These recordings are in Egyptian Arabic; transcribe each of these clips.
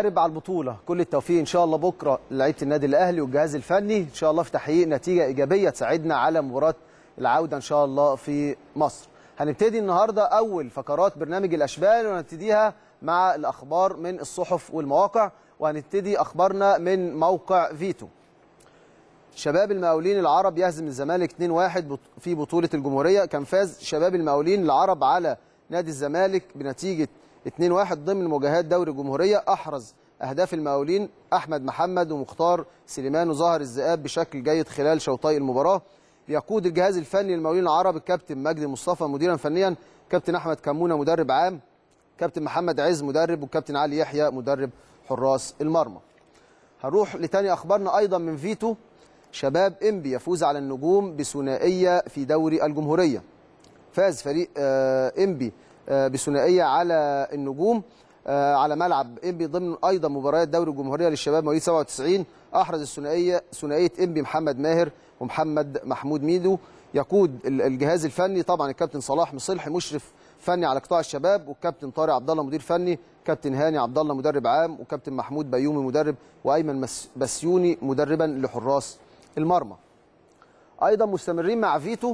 نحارب على البطوله كل التوفيق ان شاء الله بكره لعيبه النادي الاهلي والجهاز الفني ان شاء الله في تحقيق نتيجه ايجابيه تساعدنا على مباراه العوده ان شاء الله في مصر هنبتدي النهارده اول فقرات برنامج الاشبال ونبتديها مع الاخبار من الصحف والمواقع وهنبتدي اخبارنا من موقع فيتو شباب المقاولين العرب يهزم الزمالك 2-1 في بطوله الجمهوريه كان فاز شباب المقاولين العرب على نادي الزمالك بنتيجه 2-1 ضمن مواجهات دوري الجمهوريه احرز اهداف المقاولين احمد محمد ومختار سليمان وظهر الذئاب بشكل جيد خلال شوطي المباراه بيقود الجهاز الفني للمقاولين العرب الكابتن مجدي مصطفى مديرا فنيا كابتن احمد كمونه مدرب عام كابتن محمد عز مدرب والكابتن علي يحيى مدرب حراس المرمى هنروح لتاني اخبارنا ايضا من فيتو شباب انبي يفوز على النجوم بثنائيه في دوري الجمهوريه فاز فريق انبي بثنائيه على النجوم على ملعب انبي ضمن ايضا مباريات دوري الجمهوريه للشباب مواليد 97 احرز الثنائيه ثنائيه انبي محمد ماهر ومحمد محمود ميدو يقود الجهاز الفني طبعا الكابتن صلاح مصلحي مشرف فني على قطاع الشباب والكابتن طارق عبد الله مدير فني كابتن هاني عبد الله مدرب عام وكابتن محمود بيومي مدرب وايمن بسيوني مدربا لحراس المرمى ايضا مستمرين مع فيتو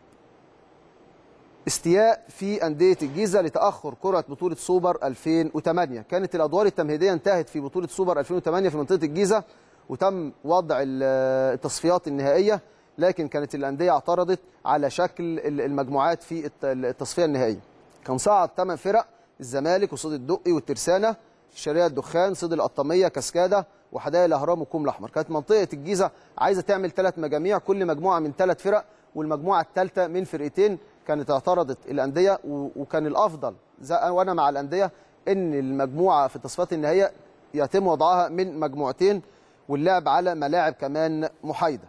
استياء في أندية الجيزة لتأخر كرة بطولة سوبر 2008 كانت الأدوار التمهيدية انتهت في بطولة سوبر 2008 في منطقة الجيزة وتم وضع التصفيات النهائية لكن كانت الأندية اعترضت على شكل المجموعات في التصفية النهائية كان صعد 8 فرق الزمالك وصيد الدقي والترسانة شريعة الدخان صيد القطامية كاسكادا وحدائق الأهرام والكوم الأحمر كانت منطقة الجيزة عايزة تعمل ثلاث مجاميع كل مجموعة من ثلاث فرق والمجموعة الثالثة من فرقتين كانت اعترضت الانديه وكان الافضل وانا مع الانديه ان المجموعه في التصفيات النهائيه يتم وضعها من مجموعتين واللعب على ملاعب كمان محايده.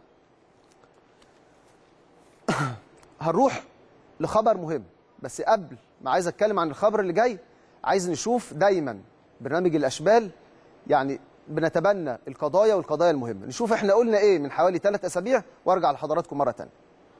هنروح لخبر مهم بس قبل ما عايز اتكلم عن الخبر اللي جاي عايز نشوف دايما برنامج الاشبال يعني بنتبنى القضايا والقضايا المهمه نشوف احنا قلنا ايه من حوالي ثلاث اسابيع وارجع لحضراتكم مره ثانيه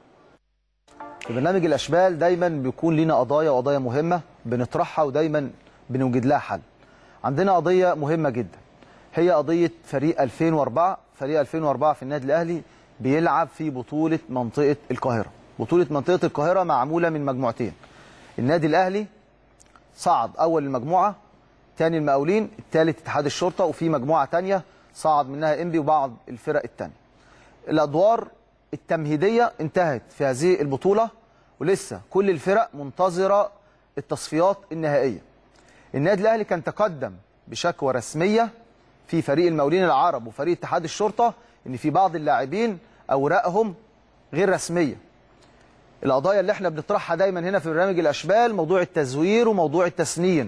في برنامج الاشبال دايما بيكون لنا قضايا وقضايا مهمه بنطرحها ودايما بنوجد لها حل عندنا قضيه مهمه جدا هي قضيه فريق 2004 فريق 2004 في النادي الاهلي بيلعب في بطوله منطقه القاهره بطوله منطقه القاهره معموله من مجموعتين النادي الاهلي صعد اول المجموعه ثاني المقاولين الثالث اتحاد الشرطه وفي مجموعه ثانيه صعد منها انبي وبعض الفرق الثانيه الادوار التمهيديه انتهت في هذه البطوله ولسه كل الفرق منتظره التصفيات النهائيه. النادي الاهلي كان تقدم بشكوى رسميه في فريق المقاولين العرب وفريق اتحاد الشرطه ان في بعض اللاعبين اوراقهم غير رسميه. القضايا اللي احنا بنطرحها دايما هنا في برنامج الاشبال موضوع التزوير وموضوع التسنين.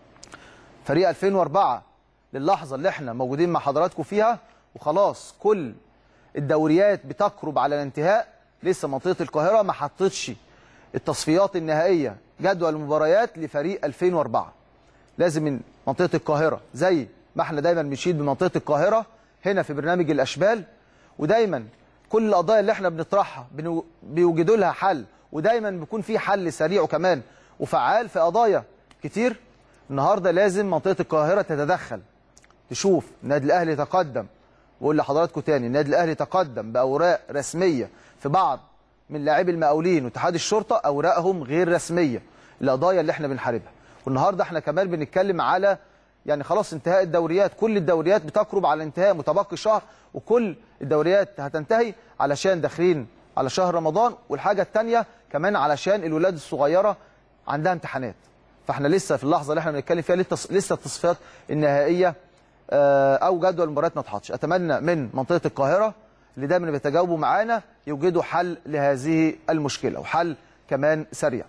فريق 2004 للحظه اللي احنا موجودين مع حضراتكم فيها وخلاص كل الدوريات بتقرب على الانتهاء لسه منطقه القاهره ما حطتش التصفيات النهائيه جدول المباريات لفريق 2004 لازم من منطقه القاهره زي ما احنا دايما بنشيد بمنطقه القاهره هنا في برنامج الاشبال ودايما كل القضايا اللي احنا بنطرحها بيوجدوا لها حل ودايما بيكون في حل سريع وكمان وفعال في قضايا كتير النهارده لازم منطقه القاهره تتدخل تشوف النادي الاهلي تقدم واقول لحضراتكم تاني النادي الاهلي تقدم باوراق رسميه في بعض من لاعبي المقاولين واتحاد الشرطه اوراقهم غير رسميه القضايا اللي احنا بنحاربها والنهارده احنا كمان بنتكلم على يعني خلاص انتهاء الدوريات كل الدوريات بتقرب على انتهاء متبقي شهر وكل الدوريات هتنتهي علشان داخلين على شهر رمضان والحاجه الثانيه كمان علشان الولاد الصغيره عندها امتحانات فاحنا لسه في اللحظه اللي احنا بنتكلم فيها لسه التصفيات النهائيه او جدول المباريات ما اتحطش اتمنى من منطقه القاهره اللي دايما بيتجاوبوا معانا يوجدوا حل لهذه المشكله وحل كمان سريع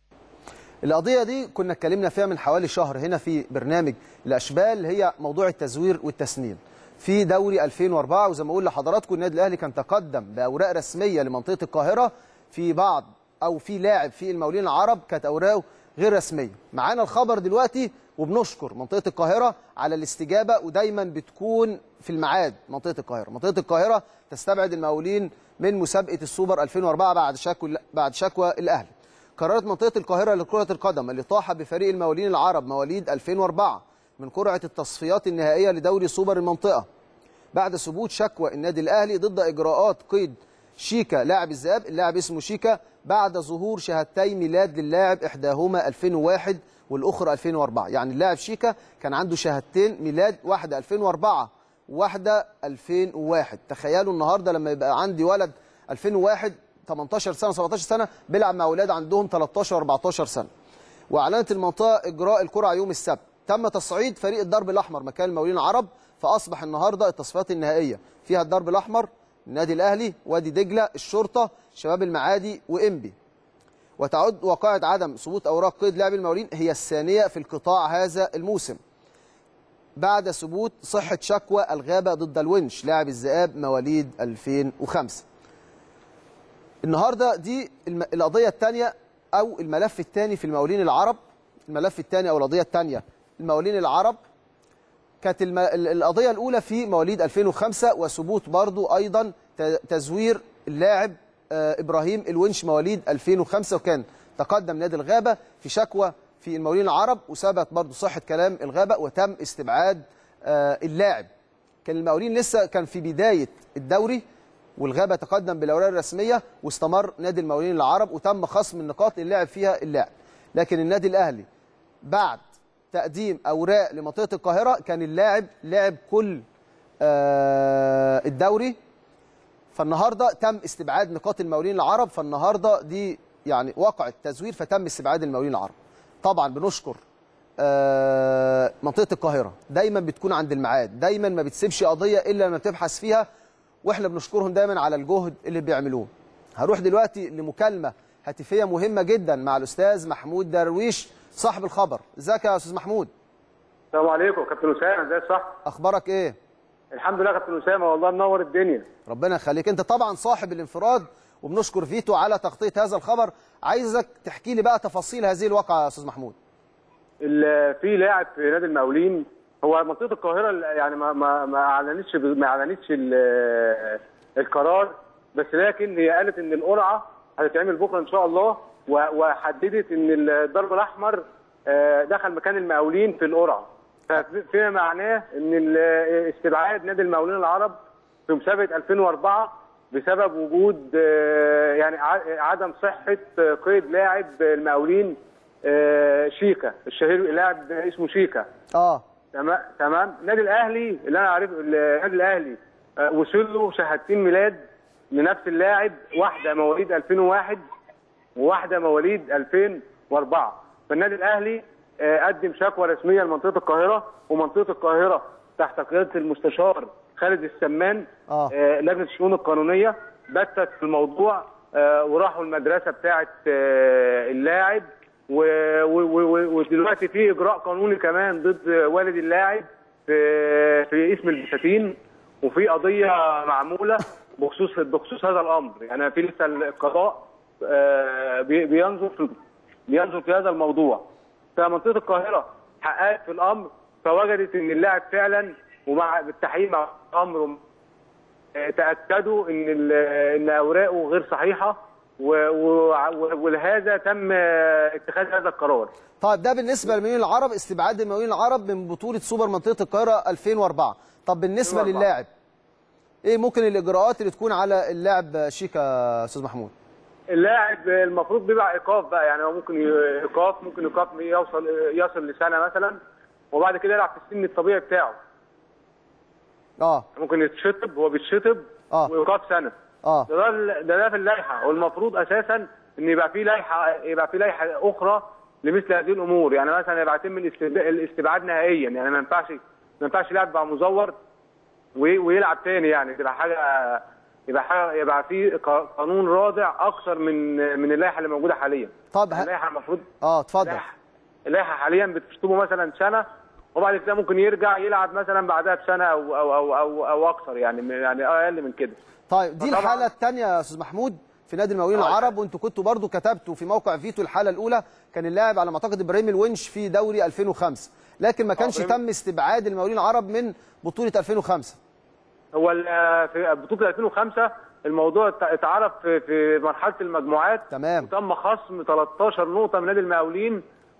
القضيه دي كنا اتكلمنا فيها من حوالي شهر هنا في برنامج الاشبال هي موضوع التزوير والتسنين في دوري 2004 وزي ما اقول لحضراتكم النادي الاهلي كان تقدم باوراق رسميه لمنطقه القاهره في بعض او في لاعب في المقاولين العرب كانت اوراقه غير رسميه معانا الخبر دلوقتي وبنشكر منطقه القاهره على الاستجابه ودايما بتكون في الميعاد منطقه القاهره منطقه القاهره تستبعد المقاولين من مسابقه السوبر 2004 بعد شكوى بعد شكوى الاهلي قررت منطقه القاهره لكره القدم الاطاحه بفريق المقاولين العرب مواليد 2004 من قرعه التصفيات النهائيه لدوري سوبر المنطقه بعد ثبوت شكوى النادي الاهلي ضد اجراءات قيد شيكا لاعب الذهاب اللاعب اسمه شيكا بعد ظهور شهادتي ميلاد للاعب احداهما 2001 والاخرى 2004 يعني اللاعب شيكا كان عنده شهادتين ميلاد واحده 2004 وواحده 2001 تخيلوا النهارده لما يبقى عندي ولد 2001 18 سنه 17 سنه بيلعب مع اولاد عندهم 13 14 سنه واعلنت المنطقه اجراء القرعه يوم السبت تم تصعيد فريق الدرب الاحمر مكان المقاولين العرب فاصبح النهارده التصفيات النهائيه فيها الدرب الاحمر النادي الاهلي وادي دجله الشرطه شباب المعادي وانبي وتعد وقاعة عدم ثبوت اوراق قيد لاعب المقاولين هي الثانيه في القطاع هذا الموسم بعد ثبوت صحه شكوى الغابه ضد الونش لاعب الذئاب مواليد 2005 النهارده دي الم... القضيه الثانيه او الملف الثاني في المقاولين العرب الملف الثاني او القضيه الثانيه المقاولين العرب كانت الم... القضيه الاولى في مواليد 2005 وثبوت برضو ايضا تزوير اللاعب ابراهيم الونش مواليد 2005 وكان تقدم نادي الغابه في شكوى في المقاولين العرب وثبت برضو صحه كلام الغابه وتم استبعاد اللاعب كان المقاولين لسه كان في بدايه الدوري والغابه تقدم بالاوراق الرسميه واستمر نادي المقاولين العرب وتم خصم النقاط اللي لعب فيها اللاعب لكن النادي الاهلي بعد تقديم اوراق لمنطقه القاهره كان اللاعب لعب كل الدوري فالنهارده تم استبعاد نقاط المقاولين العرب فالنهارده دي يعني وقع التزوير فتم استبعاد المقاولين العرب طبعا بنشكر منطقه القاهره دايما بتكون عند الميعاد دايما ما بتسيبش قضيه الا لما بتبحث فيها واحنا بنشكرهم دايما على الجهد اللي بيعملوه هروح دلوقتي لمكالمه هاتفيه مهمه جدا مع الاستاذ محمود درويش صاحب الخبر ازيك يا استاذ محمود السلام عليكم كابتن اسامه ازيك صح اخبارك ايه الحمد لله كابتن اسامه والله منور الدنيا ربنا يخليك انت طبعا صاحب الانفراد وبنشكر فيتو على تغطيه هذا الخبر عايزك تحكي لي بقى تفاصيل هذه الواقعه يا استاذ محمود في لاعب في نادي المقاولين هو منطقه القاهره يعني ما ما ما اعلنتش ما اعلنتش القرار بس لكن هي قالت ان القرعه هتتعمل بكره ان شاء الله وحددت ان الضرب الاحمر دخل مكان المقاولين في القرعه فيما معناه ان استبعاد نادي المقاولين العرب في مسابقه 2004 بسبب وجود يعني عدم صحه قيد لاعب المقاولين شيكا الشهير لاعب اسمه شيكا اه تمام تمام النادي الاهلي اللي انا عارف النادي الاهلي وصل له شهادتين ميلاد لنفس اللاعب واحده مواليد 2001 وواحده مواليد 2004 فالنادي الاهلي قدم شكوى رسميه لمنطقه القاهره ومنطقه القاهره تحت قياده المستشار خالد السمان آه. لجنه الشؤون القانونيه بتت في الموضوع وراحوا المدرسه بتاعه اللاعب ودلوقتي في اجراء قانوني كمان ضد والد اللاعب في في اسم البساتين وفي قضيه معموله بخصوص بخصوص هذا الامر يعني في لسه القضاء بينظر في بينظر في هذا الموضوع فمنطقه القاهره حققت في الامر فوجدت ان اللاعب فعلا ومع بالتحقيق مع الامر تاكدوا ان ان اوراقه غير صحيحه ولهذا تم اتخاذ هذا القرار. طيب ده بالنسبه للمقاولين العرب استبعاد المقاولين العرب من بطوله سوبر منطقه القاهره 2004 طب بالنسبه 2004. للاعب ايه ممكن الاجراءات اللي تكون على اللاعب شيكا يا استاذ محمود اللاعب المفروض بيبقى ايقاف بقى يعني هو ممكن ي- ايقاف ممكن ايقاف يوصل يصل لسنه مثلا وبعد كده يلعب في السن الطبيعي بتاعه اه ممكن يتشطب هو بيتشطب آه. وايقاف سنه اه ده ده, ده, ده في اللائحه والمفروض اساسا ان يبقى في لائحه يبقى في لائحه اخرى لمثل هذه الامور يعني مثلا يبقى يتم الاستب- الاستبعاد نهائيا يعني ما ينفعش ما ينفعش لاعب يبقى مزور وي- ويلعب تاني يعني تبقى حاجه يبقى حاجه يبقى في ق- قانون رادع اكثر من من اللائحه اللي موجوده حاليا طب ه... اللائحه المفروض اه اتفضل اللائحه اللائحه حاليا بتشطبه مثلا سنه وبعد كده ممكن يرجع يلعب مثلا بعدها بسنه او او او او, أو اكثر يعني يعني اقل من كده طيب دي فطبعاً- الحاله الثانيه يا استاذ محمود في نادي المقاولين آه. العرب وانتوا كنتوا برضو كتبتوا في موقع فيتو الحاله الاولى كان اللاعب على ما اعتقد ابراهيم الونش في دوري 2005 لكن ما كانش إبراهيم- تم استبعاد المقاولين العرب من بطوله 2005 هو ال- في بطوله 2005 الموضوع ات- اتعرف في في مرحله المجموعات تمام وتم خصم 13 نقطه من نادي المقاولين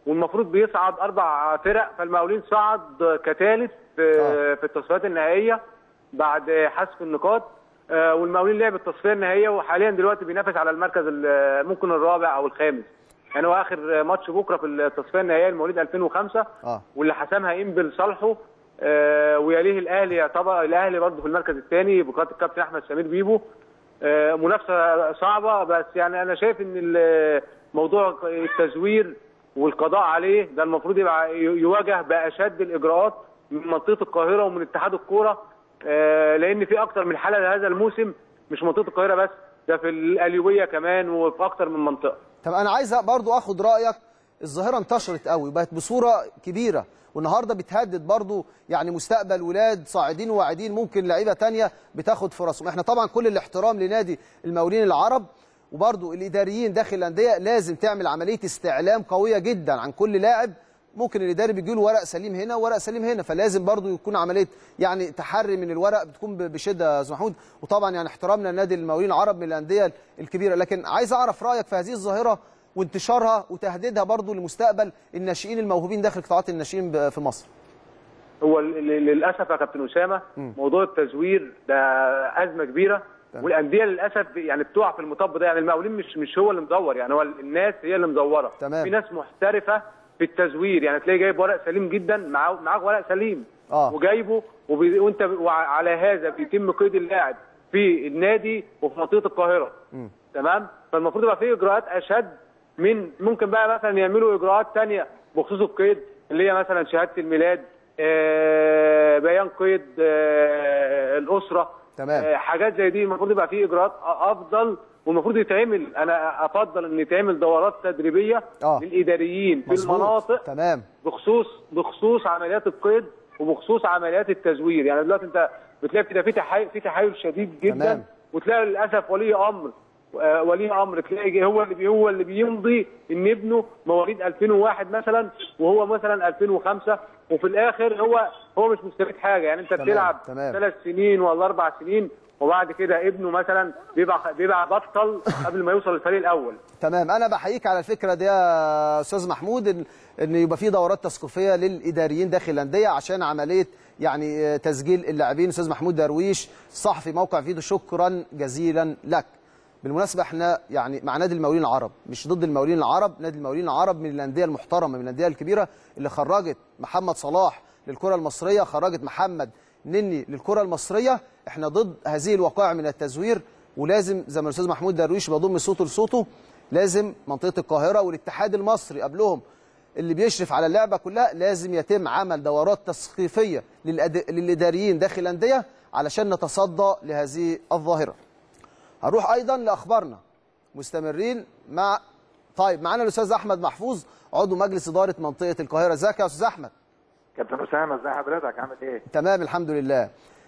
والمفروض بيصعد اربع فرق فالمقاولين صعد كثالث في, آه. في التصفيات النهائيه بعد حذف النقاط آه، والمقاولين لعب التصفيه النهائيه وحاليا دلوقتي بينافس على المركز ال- ممكن الرابع او الخامس يعني هو اخر ماتش بكره في التصفيه النهائيه المواليد 2005 اه واللي حسمها انبل صالحه آه، ويليه الاهلي يعتبر الاهلي برضه في المركز الثاني بقياده الكابتن احمد سمير بيبو آه، منافسه صعبه بس يعني انا شايف ان ال- موضوع التزوير والقضاء عليه ده المفروض يبقى يواجه باشد الاجراءات من منطقه القاهره ومن اتحاد الكوره آه، لان في اكتر من حاله هذا الموسم مش منطقه القاهره بس ده في القليوبيه كمان وفي اكتر من منطقه طب انا عايز برضو اخد رايك الظاهره انتشرت قوي وبقت بصوره كبيره والنهارده بتهدد برضو يعني مستقبل ولاد صاعدين وواعدين ممكن لعيبه تانية بتاخد فرصهم احنا طبعا كل الاحترام لنادي المقاولين العرب وبرضو الاداريين داخل الانديه لازم تعمل عمليه استعلام قويه جدا عن كل لاعب ممكن الاداري بيجي له ورق سليم هنا وورق سليم هنا فلازم برضو يكون عمليه يعني تحري من الورق بتكون ب- بشده يا استاذ محمود وطبعا يعني احترامنا لنادي المقاولين العرب من الانديه الكبيره لكن عايز اعرف رايك في هذه الظاهره وانتشارها وتهديدها برضو لمستقبل الناشئين الموهوبين داخل قطاعات الناشئين ب- في مصر هو ل- ل- للاسف يا كابتن اسامه موضوع التزوير ده ازمه كبيره تمام. والانديه للاسف يعني بتقع في المطب ده يعني المقاولين مش مش هو اللي مدور يعني هو الناس هي اللي مدوره تمام. في ناس محترفه في التزوير يعني تلاقي جايب ورق سليم جدا معاه معاك ورق سليم آه. وجايبه وبي... وانت وعلى هذا بيتم قيد اللاعب في النادي وفي منطقه القاهره تمام فالمفروض يبقى في اجراءات اشد من ممكن بقى مثلا يعملوا اجراءات تانية بخصوص القيد اللي هي مثلا شهاده الميلاد آه، بيان قيد آه، الاسره تمام. آه، حاجات زي دي المفروض يبقى في اجراءات افضل والمفروض يتعمل انا افضل ان يتعمل دورات تدريبيه آه. للاداريين في مظبوط. المناطق تمام بخصوص بخصوص عمليات القيد وبخصوص عمليات التزوير يعني دلوقتي انت بتلاقي في ده في تحايل في تحايل شديد جدا تمام. وتلاقي للاسف ولي امر آه، ولي امر تلاقي هو اللي بي- هو اللي بيمضي ان ابنه مواليد 2001 مثلا وهو مثلا 2005 وفي الاخر هو هو مش مستفيد حاجه يعني انت تمام، بتلعب تمام. ثلاث سنين ولا اربع سنين وبعد كده ابنه مثلا بيبقى بيبقى بطل قبل ما يوصل الفريق الاول تمام انا بحييك على الفكره دي يا استاذ محمود ان ان يبقى في دورات تثقيفيه للاداريين داخل الانديه عشان عمليه يعني آه، تسجيل اللاعبين استاذ محمود درويش صحفي موقع فيديو شكرا جزيلا لك بالمناسبه احنا يعني مع نادي المقاولين العرب مش ضد المقاولين العرب نادي المقاولين العرب من الانديه المحترمه من الانديه الكبيره اللي خرجت محمد صلاح للكره المصريه خرجت محمد نني للكره المصريه احنا ضد هذه الوقائع من التزوير ولازم زي ما الاستاذ محمود درويش بضم صوته لصوته لازم منطقه القاهره والاتحاد المصري قبلهم اللي بيشرف على اللعبه كلها لازم يتم عمل دورات تثقيفيه للأد... للاداريين داخل الانديه علشان نتصدى لهذه الظاهره. هنروح ايضا لاخبارنا مستمرين مع طيب معانا الاستاذ احمد محفوظ عضو مجلس اداره منطقه القاهره ازيك يا استاذ احمد كابتن اسامه ازي حضرتك عامل ايه؟ تمام الحمد لله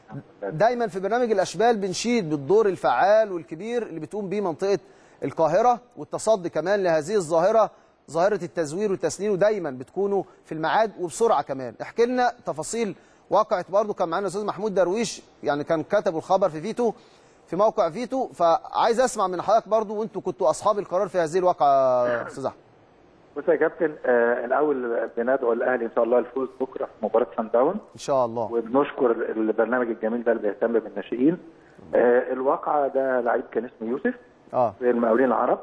دايما في برنامج الاشبال بنشيد بالدور الفعال والكبير اللي بتقوم بيه منطقه القاهره والتصدي كمان لهذه الظاهره ظاهره التزوير والتسنين ودايما بتكونوا في الميعاد وبسرعه كمان احكي لنا تفاصيل واقعت برضو كان معانا الاستاذ محمود درويش يعني كان كتبوا الخبر في فيتو في موقع فيتو فعايز اسمع من حضرتك برضو وانتوا كنتوا اصحاب القرار في هذه الواقعه يا استاذ احمد بص يا كابتن آه الاول بندعو الاهلي ان شاء الله الفوز بكره في مباراه سان داون ان شاء الله وبنشكر البرنامج الجميل ده اللي بيهتم بالناشئين آه الواقعه ده لعيب كان اسمه يوسف اه في المقاولين العرب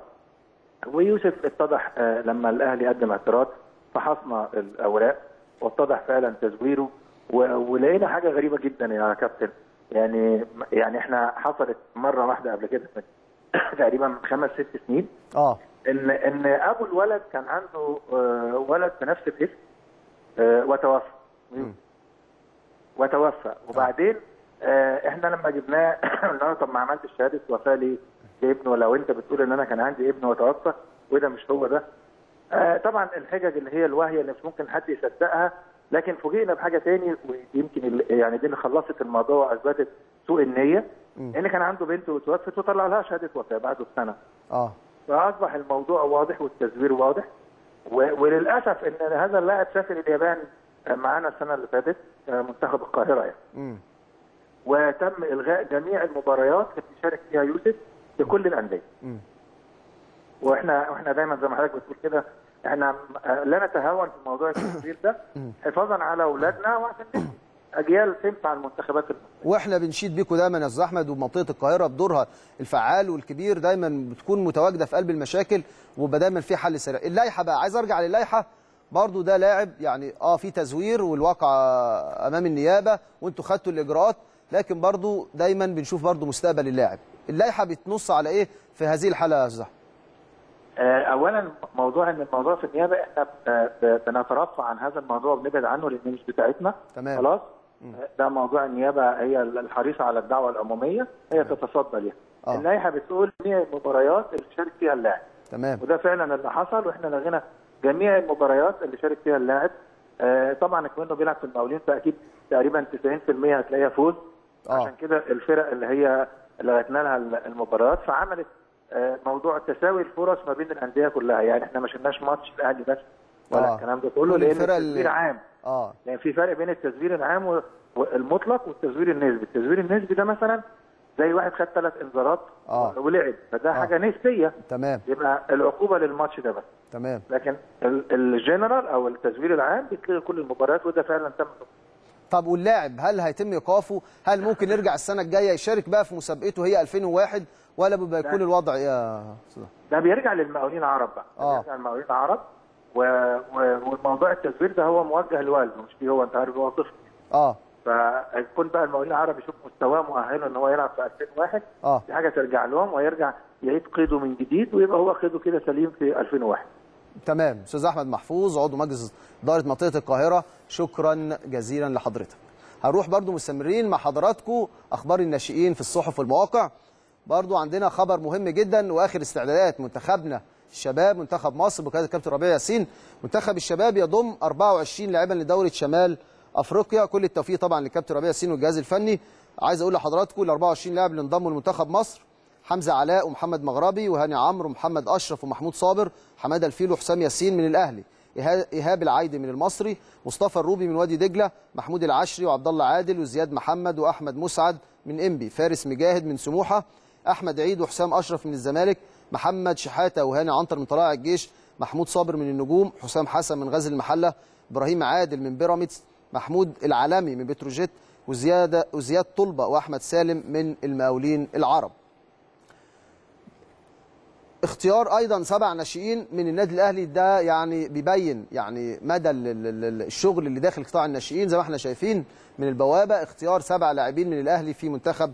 ويوسف اتضح آه لما الاهلي قدم اعتراض فحصنا الاوراق واتضح فعلا تزويره و- ولقينا حاجه غريبه جدا يا كابتن يعني يعني احنا حصلت مره واحده قبل كده من تقريبا من خمس ست سنين اه ان ان ابو الولد كان عنده آه، ولد بنفس الاسم آه، وتوفى وتوفى وبعدين آه، احنا لما جبناه قلنا له طب ما عملتش شهاده وفاه ليه لابنه لو انت بتقول ان انا كان عندي ابن وتوفى وده مش هو ده آه، طبعا الحجج اللي هي الواهيه اللي مش ممكن حد يصدقها لكن فوجئنا بحاجه تاني ويمكن ال- يعني دي اللي خلصت الموضوع واثبتت سوء النيه ان كان عنده بنت وتوفت وطلع لها شهاده وفاه بعده بسنه اه فاصبح الموضوع واضح والتزوير واضح و- وللاسف ان هذا اللاعب سافر اليابان معانا السنه اللي فاتت منتخب القاهره يعني امم وتم الغاء جميع المباريات اللي بيشارك فيها يوسف في كل الانديه مم. واحنا واحنا دايما زي ما حضرتك بتقول كده احنا م- آه، لا نتهاون في موضوع التسجيل ده حفاظا على اولادنا وعشان نبني اجيال تنفع المنتخبات المصريه واحنا بنشيد بيكم دايما يا استاذ احمد ومنطقه القاهره بدورها الفعال والكبير دايما بتكون متواجده في قلب المشاكل ويبقى دايما في حل سريع اللائحه بقى عايز ارجع للائحه برضو ده لاعب يعني اه في تزوير والواقع امام النيابه وانتوا خدتوا الاجراءات لكن برضو دايما بنشوف برضو مستقبل اللاعب اللائحه بتنص على ايه في هذه الحاله يا استاذ احمد آه، اولا موضوع ان الموضوع في النيابه احنا ب- ب- بنترفع عن هذا الموضوع وبنبعد عنه لان مش بتاعتنا تمام. خلاص آه، ده موضوع النيابه هي الحريصه على الدعوه العموميه هي تتصدى ليها آه. اللائحه بتقول جميع المباريات اللي شارك فيها اللاعب تمام وده فعلا اللي حصل واحنا لغينا جميع المباريات اللي شارك فيها اللاعب آه، طبعا كمان بيلعب في المقاولين فاكيد تقريبا 90% هتلاقيها فوز آه. عشان كده الفرق اللي هي لغتنا لها المباريات فعملت آه، موضوع تساوي الفرص ما بين الانديه كلها يعني احنا ما شلناش ماتش الاهلي بس ولا آه. الكلام ده كله كل لان الفرق التسوير اللي- عام اه يعني في فرق بين التزوير العام و- والمطلق والتزوير النسبي، التزوير النسبي ده مثلا زي واحد خد ثلاث انذارات آه. ولعب فده حاجه نسبيه تمام يبقى العقوبه للماتش ده بس تمام لكن ال- الجنرال او التزوير العام بيتلغي كل المباريات وده فعلا تم طب واللاعب هل هيتم ايقافه هل ممكن يرجع السنه الجايه يشارك بقى في مسابقته هي 2001 ولا بيبقى يكون لا. الوضع إيه يا استاذ ده بيرجع للمقاولين العرب بقى ده آه. بيرجع للمقاولين العرب و... و... وموضوع التزوير ده هو موجه لوالده مش فيه هو انت عارف هو طفل اه فيكون بقى المقاولين العرب يشوف مستواه مؤهله ان هو يلعب في 2001 اه دي حاجه ترجع لهم ويرجع يعيد قيده من جديد ويبقى هو قيده كده سليم في 2001 تمام استاذ احمد محفوظ عضو مجلس اداره منطقه القاهره شكرا جزيلا لحضرتك هنروح برضو مستمرين مع حضراتكم اخبار الناشئين في الصحف والمواقع برضو عندنا خبر مهم جدا واخر استعدادات منتخبنا الشباب منتخب مصر بقياده الكابتن ربيع ياسين منتخب الشباب يضم 24 لاعبا لدوره شمال افريقيا كل التوفيق طبعا للكابتن ربيع ياسين والجهاز الفني عايز اقول لحضراتكم ال 24 لاعب اللي انضموا لمنتخب مصر حمزه علاء ومحمد مغربي وهاني عمرو ومحمد اشرف ومحمود صابر حماده الفيل وحسام ياسين من الاهلي إيها- ايهاب العايدي من المصري مصطفى الروبي من وادي دجله محمود العشري وعبد الله عادل وزياد محمد واحمد مسعد من انبي فارس مجاهد من سموحه احمد عيد وحسام اشرف من الزمالك محمد شحاته وهاني عنتر من طلائع الجيش محمود صابر من النجوم حسام حسن من غزل المحله ابراهيم عادل من بيراميدز محمود العالمي من بتروجيت وزياده وزياد طلبه واحمد سالم من المقاولين العرب اختيار ايضا سبع ناشئين من النادي الاهلي ده يعني بيبين يعني مدى ال- ال- ال- الشغل اللي داخل قطاع الناشئين زي ما احنا شايفين من البوابه اختيار سبع لاعبين من الاهلي في منتخب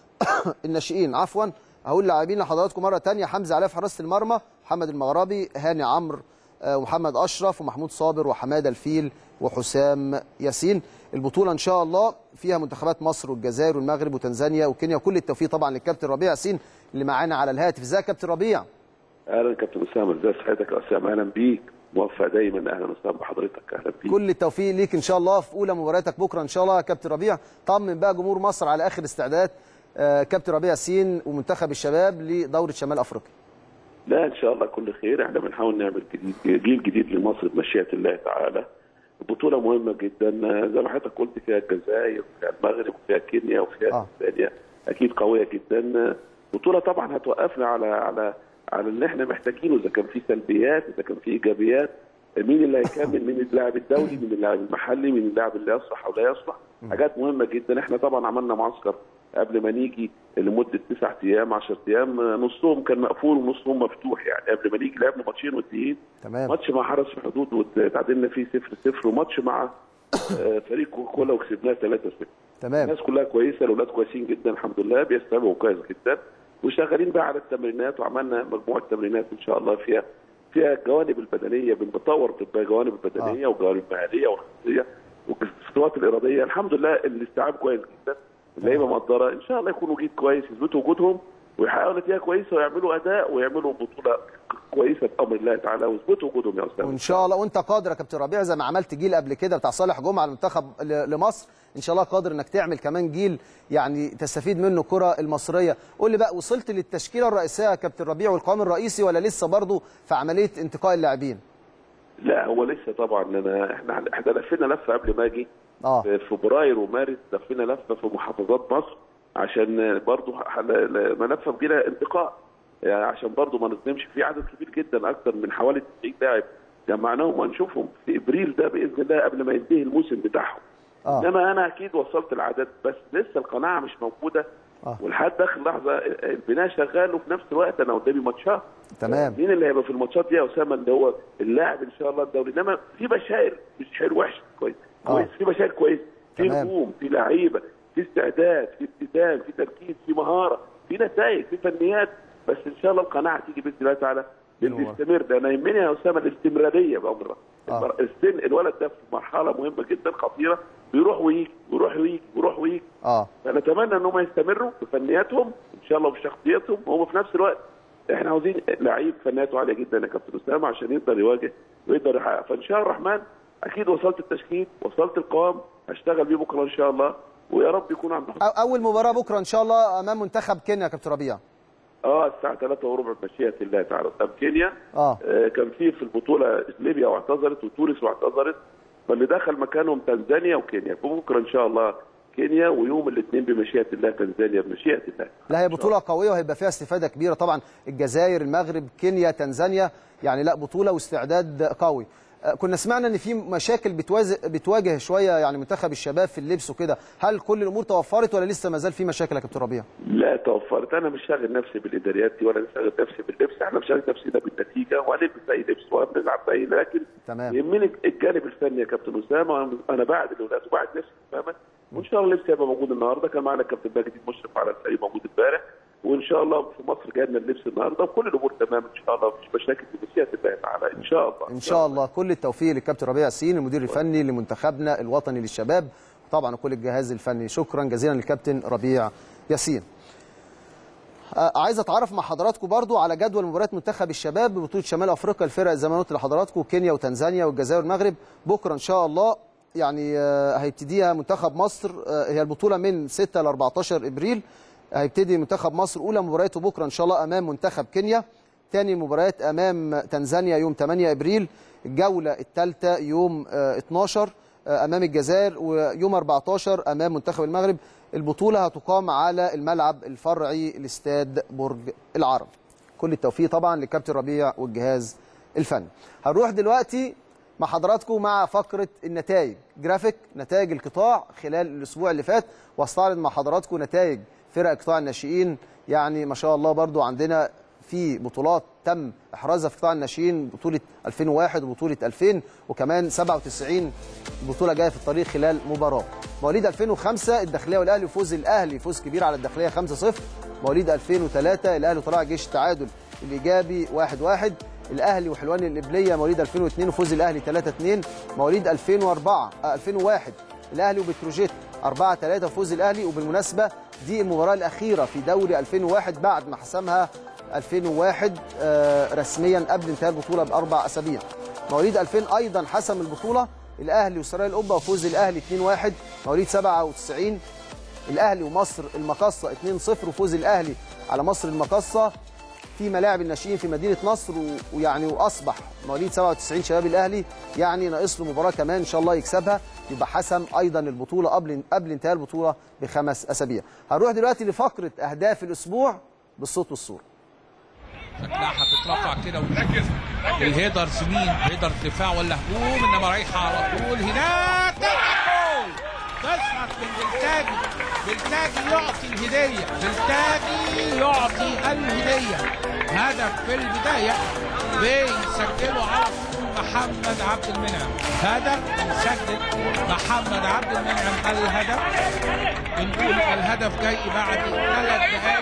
الناشئين عفوا هقول لاعبين لحضراتكم مره تانية حمزه علاء في حراسه المرمى محمد المغربي هاني عمرو آه، ومحمد اشرف ومحمود صابر وحماده الفيل وحسام ياسين البطوله ان شاء الله فيها منتخبات مصر والجزائر والمغرب وتنزانيا وكينيا وكل التوفيق طبعا للكابتن ربيع ياسين اللي معانا على الهاتف ازيك يا كابتن ربيع اهلا كابتن اسامه ازي صحتك يا اسامه اهلا بيك موفق دايما اهلا وسهلا بحضرتك اهلا بيك كل التوفيق ليك ان شاء الله في اولى مبارياتك بكره ان شاء الله يا كابتن ربيع طمن بقى جمهور مصر على اخر استعدادات آه، كابتن ربيع ياسين ومنتخب الشباب لدوره شمال افريقيا لا ان شاء الله كل خير احنا بنحاول نعمل جديد جيل جديد لمصر بمشيئه الله تعالى البطوله مهمه جدا زي ما حضرتك قلت فيها الجزائر وفيها المغرب وفيها كينيا وفيها آه. تنزانيا اكيد قويه جدا بطوله طبعا هتوقفنا على على على اللي احنا محتاجينه اذا كان في سلبيات اذا كان في ايجابيات مين اللي هيكمل مين اللاعب الدولي مين اللاعب المحلي مين اللاعب اللي يصلح او لا يصلح حاجات مهمه جدا احنا طبعا عملنا معسكر قبل ما نيجي لمده تسع ايام 10 ايام نصهم كان مقفول ونصهم مفتوح يعني قبل ما نيجي لعبنا ماتشين وديين تمام ماتش مع حرس الحدود وتعادلنا فيه 0 0 وماتش مع آه، فريق كوكولا وكسبناه 3 0 تمام الناس كلها كويسه الاولاد كويسين جدا الحمد لله بيستوعبوا كويس جدا وشغالين بقى على التمرينات وعملنا مجموعه تمرينات ان شاء الله فيها فيها الجوانب البدنيه بنطور تبقى جوانب البدنيه وجوانب المهاريه والخطيه والخطوات الاراديه الحمد لله الاستيعاب كويس جدا اللعيبه مقدره ان شاء الله يكونوا جيد كويس يثبتوا وجودهم ويحققوا نتيجه كويسه ويعملوا اداء ويعملوا بطوله كويسه بامر الله تعالى ويثبتوا وجودهم يا استاذ وان شاء الله وانت قادر يا كابتن ربيع زي ما عملت جيل قبل كده بتاع صالح جمعه المنتخب ل- لمصر ان شاء الله قادر انك تعمل كمان جيل يعني تستفيد منه الكره المصريه قول لي بقى وصلت للتشكيله الرئيسيه يا كابتن ربيع والقوام الرئيسي ولا لسه برضه في عمليه انتقاء اللاعبين لا هو لسه طبعا انا احنا احنا لفينا لفه قبل ما اجي اه في فبراير ومارس لفينا لفه في محافظات مصر عشان برضو ملفه بجينا انتقاء يعني عشان برضو ما نظلمش في عدد كبير جدا اكثر من حوالي 90 لاعب جمعناهم وهنشوفهم في ابريل ده باذن الله قبل ما ينتهي الموسم بتاعهم اه انما انا اكيد وصلت العدد بس لسه القناعه مش موجوده آه. ولحد اخر لحظه البناء شغال وفي نفس الوقت انا قدامي ماتشات تمام مين اللي هيبقى في الماتشات دي يا اسامه اللي هو اللاعب ان شاء الله الدوري انما في بشائر مش حلو وحش كويس آه. كويس في بشائر كويس في تمام. نجوم في لعيبه في استعداد في التزام في تركيز في مهاره في نتائج في فنيات بس ان شاء الله القناعه تيجي باذن الله تعالى باللي هو. يستمر ده انا يهمني يا اسامه الاستمراريه بامر آه. السن الولد ده في مرحله مهمه جدا خطيره بيروح ويجي ويروح ويجي ويروح ويجي اه فنتمنى ان هم يستمروا في فنياتهم ان شاء الله وفي شخصيتهم وهم في نفس الوقت احنا عاوزين لعيب فنياته عاليه جدا يا كابتن اسامه عشان يقدر يواجه ويقدر يحقق فان شاء الله الرحمن اكيد وصلت التشكيل وصلت القوام هشتغل بيه بكره ان شاء الله ويا رب يكون عند حسن أو- اول مباراه بكره ان شاء الله امام منتخب كينيا يا كابتن ربيع اه الساعه 3 وربع بمشيئه الله تعالى قدام كينيا اه آه كان في في البطوله ليبيا واعتذرت وتونس واعتذرت فاللي دخل مكانهم تنزانيا وكينيا فبكره ان شاء الله كينيا ويوم الاثنين بمشيئه الله تنزانيا بمشيئه الله لا هي بطولة قوية وهيبقى فيها استفادة كبيرة طبعا الجزائر المغرب كينيا تنزانيا يعني لا بطولة واستعداد قوي آه، كنا سمعنا ان في مشاكل بتواز- بتواجه شويه يعني منتخب الشباب في اللبس وكده هل كل الامور توفرت ولا لسه ما زال في مشاكل يا كابتن ربيع لا توفرت انا مش شاغل نفسي بالاداريات دي ولا شاغل نفسي باللبس احنا مش شاغل نفسنا بالنتيجه وهنلبس اي لبس وهنلعب باي لكن تمام. يهمني الجانب الفني يا كابتن اسامه انا بعد الاولاد وبعد نفسي تماما وان شاء الله اللبس هيبقى موجود النهارده كان معانا الكابتن ماجد مشرف على الفريق موجود امبارح وان شاء الله في مصر جانا اللبس النهارده وكل الامور تمام ان شاء الله مفيش مشاكل بمشيئه الله تعالى ان شاء الله ان شاء الله كل التوفيق للكابتن ربيع ياسين المدير الفني لمنتخبنا الوطني للشباب طبعا كل الجهاز الفني شكرا جزيلا للكابتن ربيع ياسين آه، عايز اتعرف مع حضراتكم برضو على جدول مباريات منتخب الشباب ببطوله شمال افريقيا الفرق زي ما قلت لحضراتكم كينيا وتنزانيا والجزائر والمغرب بكره ان شاء الله يعني آه، هيبتديها منتخب مصر آه، هي البطوله من 6 ل 14 ابريل هيبتدي منتخب مصر اولى مبارياته بكره ان شاء الله امام منتخب كينيا تاني مباريات امام تنزانيا يوم 8 ابريل الجوله الثالثه يوم آه، 12 آه، امام الجزائر ويوم 14 امام منتخب المغرب البطوله هتقام على الملعب الفرعي لاستاد برج العرب كل التوفيق طبعا للكابتن ربيع والجهاز الفني هنروح دلوقتي مع حضراتكم مع فقره النتائج جرافيك نتائج القطاع خلال الاسبوع اللي فات واستعرض مع حضراتكم نتائج فرق قطاع الناشئين يعني ما شاء الله برضو عندنا في بطولات تم احرازها في قطاع الناشئين بطوله 2001 وبطوله 2000 وكمان 97 بطوله جايه في الطريق خلال مباراه مواليد 2005 الداخليه والاهلي فوز الاهلي فوز كبير على الداخليه 5-0 مواليد 2003 الاهلي وطلائع جيش تعادل الايجابي 1-1 الاهلي وحلوان القبليه مواليد 2002 وفوز الاهلي 3-2 مواليد 2004 آه 2001 الاهلي وبتروجيت 4 3 فوز الاهلي وبالمناسبه دي المباراه الاخيره في دوري 2001 بعد ما حسمها 2001 آه، رسميا قبل انتهاء البطوله باربع اسابيع مواليد 2000 ايضا حسم البطوله الاهلي وسرايا القبه وفوز الاهلي 2-1 مواليد 97 الاهلي ومصر المقصه 2-0 وفوز الاهلي على مصر المقصه في ملاعب الناشئين في مدينه نصر و- ويعني واصبح مواليد 97 شباب الاهلي يعني ناقص له مباراه كمان ان شاء الله يكسبها يبقى حسم ايضا البطوله قبل قبل انتهاء البطوله بخمس اسابيع. هنروح دلوقتي لفقره اهداف الاسبوع بالصوت والصوره. شكلها هتترفع كده وركز الهيدرز مين هيدر دفاع ولا هجوم انما رايحه على طول هناك جول تسعد من بلتاجي بلتاجي يعطي الهديه بلتاجي يعطي الهديه هدف في البدايه بيسجله على طول محمد عبد المنعم هدف يسجل محمد عبد المنعم الهدف بنقول الهدف جاي بعد ثلاث دقائق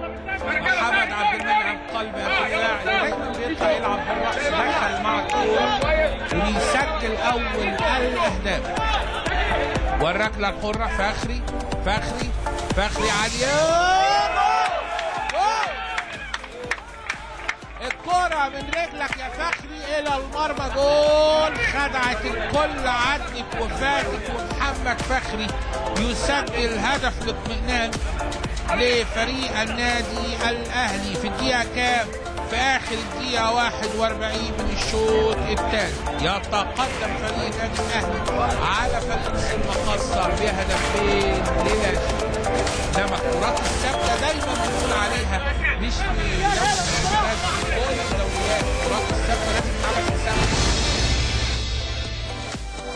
محمد عبد المنعم قلب الدفاع دايما بيطلع يلعب بالراس دخل مع الكوره وبيسجل اول الاهداف والركله الحره فخري فخري فخري عاليه جول! الكرة من رجلك يا فخري إلى المرمى جول خدعت الكل عدت وفاتت ومحمد فخري يسجل هدف الاطمئنان لفريق النادي الأهلي في الدقيقة كام؟ في آخر الدقيقة 41 من الشوط الثاني يتقدم فريق النادي الأهلي على فريق المقصة بهدفين للا شيء انما الكرات الثابته دايما بنقول عليها مش في دوري الدوريات كل الدوريات الكرات الثابته لازم تتعمل في السنه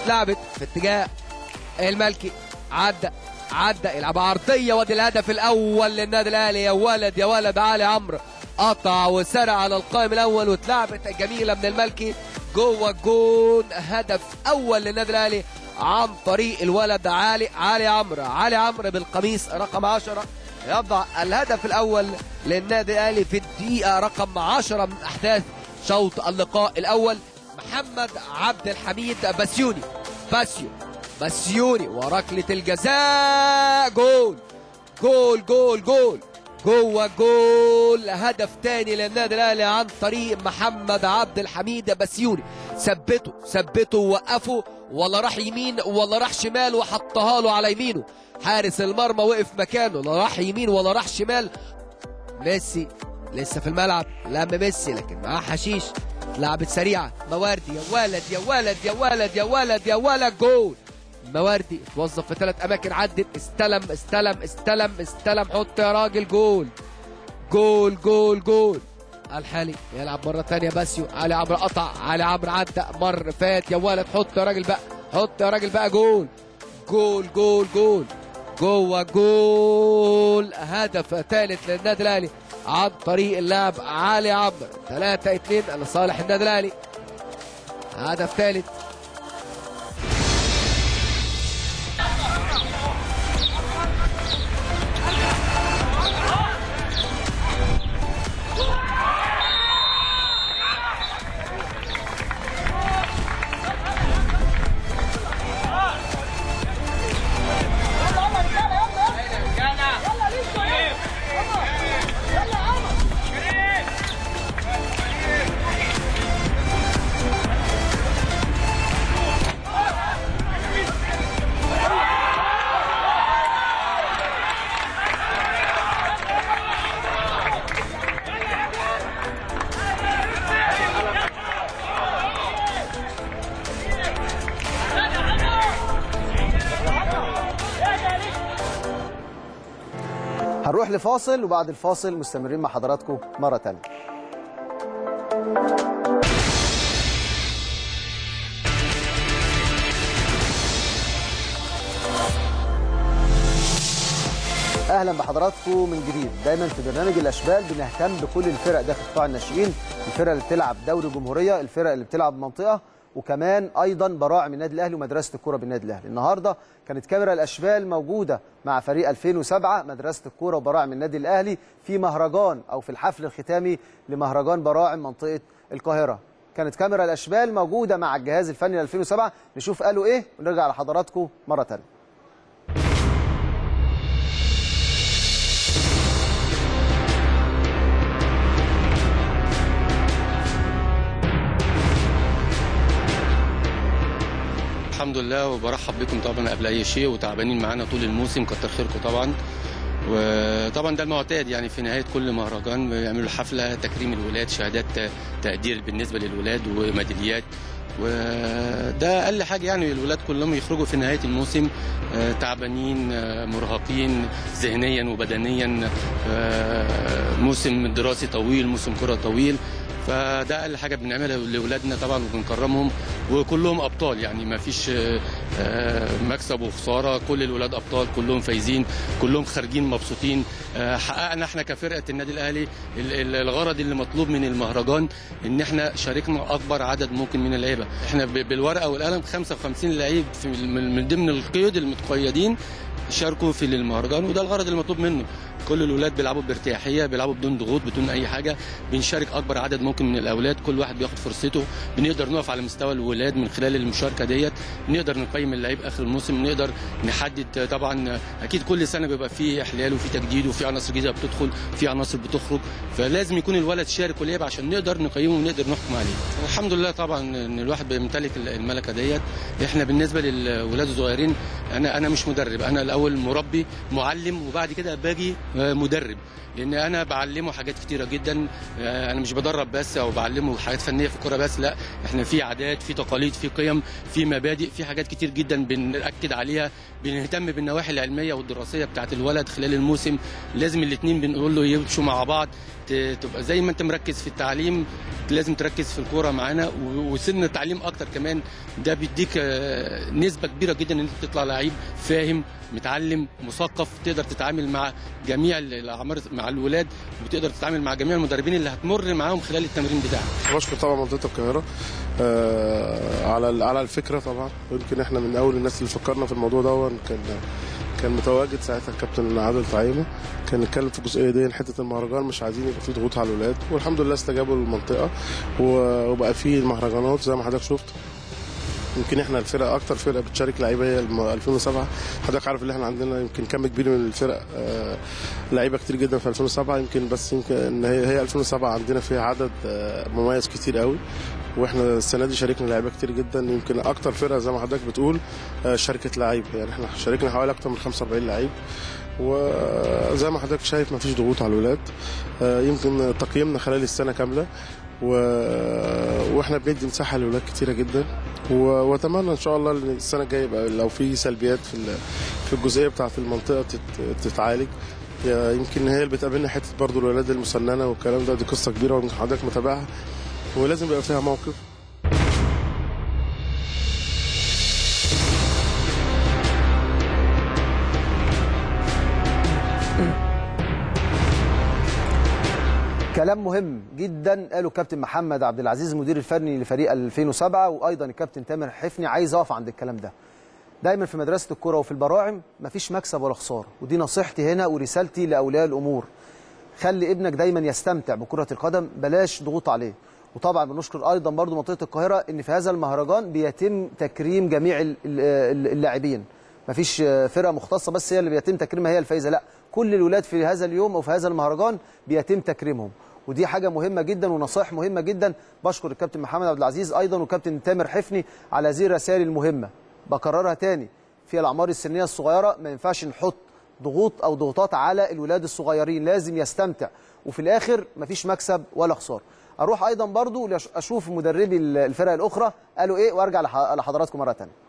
اتلعبت في اتجاه الملكي عدى عدى يلعب عرضيه وادي الهدف الاول للنادي الاهلي يا ولد يا ولد علي عمرو قطع وسرع على القائم الاول واتلعبت جميله من الملكي جوه الجون هدف اول للنادي الاهلي عن طريق الولد علي علي عمرو علي عمرو بالقميص رقم 10 يضع الهدف الاول للنادي الاهلي في الدقيقه رقم 10 من احداث شوط اللقاء الاول محمد عبد الحميد بسيوني باسيو بسيوني وركله الجزاء جول جول جول جول جوه جول هدف تاني للنادي الاهلي عن طريق محمد عبد الحميد بسيوني ثبته ثبته ووقفه ولا راح يمين ولا راح شمال وحطها له على يمينه حارس المرمى وقف مكانه لا راح يمين ولا راح شمال ميسي لسه في الملعب لم ميسي لكن معاه حشيش لعبت سريعه مواردي يا ولد يا ولد يا ولد يا ولد يا ولد جول مواردي اتوظف في ثلاث اماكن عدت استلم استلم استلم استلم حط يا راجل جول جول جول جول الحالي يلعب مره ثانيه باسيو علي عمرو قطع علي عمرو عدى مر فات يا ولد حط يا راجل بقى حط يا راجل بقى جول جول جول جول جوه جول هدف ثالث للنادي الاهلي عن طريق اللاعب علي عمرو 3 2 لصالح النادي الاهلي هدف ثالث هنروح لفاصل وبعد الفاصل مستمرين مع حضراتكم مرة تانية اهلا بحضراتكم من جديد دايما في برنامج الاشبال بنهتم بكل الفرق داخل قطاع الناشئين الفرق اللي بتلعب دوري جمهوريه الفرق اللي بتلعب منطقه وكمان ايضا براعم النادي الاهلي ومدرسه الكوره بالنادي الاهلي النهارده كانت كاميرا الاشبال موجوده مع فريق 2007 مدرسه الكوره وبراعم النادي الاهلي في مهرجان او في الحفل الختامي لمهرجان براعم منطقه القاهره كانت كاميرا الاشبال موجوده مع الجهاز الفني ل 2007 نشوف قالوا ايه ونرجع لحضراتكم مره ثانيه الحمد لله وبرحب بكم طبعا قبل اي شيء وتعبانين معانا طول الموسم كتر خيركم طبعا وطبعا ده المعتاد يعني في نهايه كل مهرجان بيعملوا حفله تكريم الولاد شهادات تقدير بالنسبه للولاد وميداليات وده اقل حاجه يعني الولاد كلهم يخرجوا في نهايه الموسم آه، تعبانين آه، مرهقين ذهنيا وبدنيا آه، موسم دراسي طويل موسم كره طويل فده اقل حاجه بنعملها لاولادنا طبعا وبنكرمهم وكلهم ابطال يعني ما فيش آه، آه، مكسب وخساره كل الولاد ابطال كلهم فايزين كلهم خارجين مبسوطين آه، حققنا احنا كفرقه النادي الاهلي ال- ال- الغرض اللي مطلوب من المهرجان ان احنا شاركنا اكبر عدد ممكن من اللعيبه احنا ب- بالورقه والقلم 55 لعيب في من من ضمن القيود المتقيدين شاركوا في المهرجان وده الغرض المطلوب منه كل الولاد بيلعبوا بارتياحيه بيلعبوا بدون ضغوط بدون اي حاجه بنشارك اكبر عدد ممكن من الاولاد كل واحد بياخد فرصته بنقدر نقف على مستوى الولاد من خلال المشاركه ديت نقدر نقيم اللعيب اخر الموسم نقدر نحدد طبعا اكيد كل سنه بيبقى فيه احلال وفي تجديد وفي عناصر جديده بتدخل في عناصر بتخرج فلازم يكون الولد شارك ولعب عشان نقدر نقيمه ونقدر نحكم عليه الحمد لله طبعا ان الواحد بيمتلك الملكه ديت احنا بالنسبه للولاد الصغيرين انا انا مش مدرب انا الاول مربي معلم وبعد كده باجي آه، مدرب لان انا بعلمه حاجات كتيره جدا آه، انا مش بدرب بس او بعلمه حاجات فنيه في الكوره بس لا احنا في عادات في تقاليد في قيم في مبادئ في حاجات كتير جدا بنأكد عليها بنهتم بالنواحي العلميه والدراسيه بتاعت الولد خلال الموسم لازم الاثنين بنقول له يمشوا مع بعض ت- تبقى زي ما انت مركز في التعليم لازم تركز في الكوره معانا و- وسن التعليم اكتر كمان ده بيديك آه، نسبه كبيره جدا ان انت تطلع لعيب فاهم متعلم مثقف تقدر تتعامل مع جميع الاعمار مع الولاد وتقدر تتعامل مع جميع المدربين اللي هتمر معاهم خلال التمرين بتاعك بشكر طبعا منطقه القاهره آه على على الفكره طبعا يمكن احنا من اول الناس اللي فكرنا في الموضوع ده كان كان متواجد ساعتها الكابتن عادل طعيمه كان اتكلم في الجزئيه دي حته المهرجان مش عايزين يبقى في ضغوط على الولاد والحمد لله استجابوا للمنطقه و- وبقى في المهرجانات زي ما حضرتك شفت يمكن احنا الفرقه اكتر فرقه بتشارك لعيبه هي الم- 2007 حضرتك عارف ان احنا عندنا يمكن كم كبير من الفرق آه، لعيبه كتير جدا في 2007 يمكن بس يمكن ان هي هي 2007 عندنا فيها عدد آه، مميز كتير قوي واحنا السنه دي شاركنا لعيبه كتير جدا يمكن اكتر فرقه زي ما حضرتك بتقول آه، شاركت لعيب يعني احنا شاركنا حوالي اكتر من 45 لعيب وزي ما حضرتك شايف مفيش ضغوط على الولاد آه، يمكن تقييمنا خلال السنه كامله و... واحنا بندي مساحه للولاد كتيره جدا و... واتمنى ان شاء الله ان السنه الجايه يبقى لو في سلبيات في ال... في الجزئيه بتاعه المنطقه تت... تتعالج يا- يمكن هي اللي بتقابلنا حته برضو الولاد المسننه والكلام ده دي قصه كبيره ويمكن حضرتك متابعها ولازم يبقى فيها موقف كلام مهم جدا قاله الكابتن محمد عبد العزيز المدير الفني لفريق 2007 وايضا الكابتن تامر حفني عايز اقف عند الكلام ده دايما في مدرسه الكره وفي البراعم مفيش مكسب ولا خساره ودي نصيحتي هنا ورسالتي لاولياء الامور خلي ابنك دايما يستمتع بكره القدم بلاش ضغوط عليه وطبعا بنشكر ايضا برضو منطقه القاهره ان في هذا المهرجان بيتم تكريم جميع ال- ال- اللاعبين مفيش فرقه مختصه بس هي اللي بيتم تكريمها هي الفايزه لا كل الولاد في هذا اليوم او في هذا المهرجان بيتم تكريمهم ودي حاجه مهمه جدا ونصائح مهمه جدا بشكر الكابتن محمد عبد العزيز ايضا والكابتن تامر حفني على هذه الرسائل المهمه بكررها تاني في الاعمار السنيه الصغيره ما ينفعش نحط ضغوط او ضغوطات على الولاد الصغيرين لازم يستمتع وفي الاخر مفيش مكسب ولا خساره اروح ايضا برضو لأش- اشوف مدربي الفرق الاخرى قالوا ايه وارجع لح- لحضراتكم مره ثانيه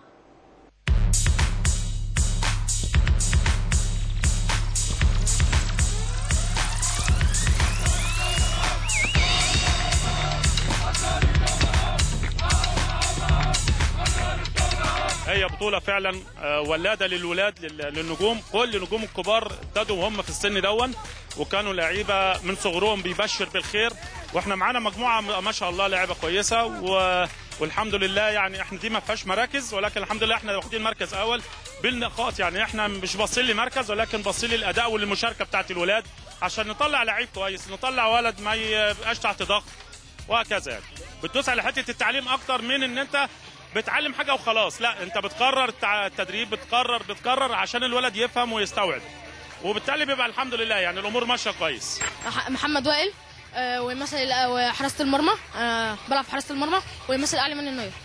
هي بطولة فعلا آه، ولادة للولاد لل- للنجوم كل نجوم الكبار ابتدوا وهم في السن دون وكانوا لعيبة من صغرهم بيبشر بالخير واحنا معانا مجموعة م- ما شاء الله لعيبة كويسة و... والحمد لله يعني احنا دي ما فيهاش مراكز ولكن الحمد لله احنا واخدين مركز اول بالنقاط يعني احنا مش باصين لمركز ولكن باصين للاداء وللمشاركة بتاعت الولاد عشان نطلع لعيب كويس نطلع ولد ما يبقاش تحت ضغط وهكذا يعني بتدوس على حته التعليم اكتر من ان انت بتعلم حاجه وخلاص لا انت بتقرر التع- التدريب بتقرر بتقرر عشان الولد يفهم ويستوعب وبالتالي بيبقى الحمد لله يعني الامور ماشيه كويس أح- محمد وائل آه، ويمثل الأ- وحراسه المرمى آه، بلعب في حراسه المرمى ويمثل الاهلي من النوير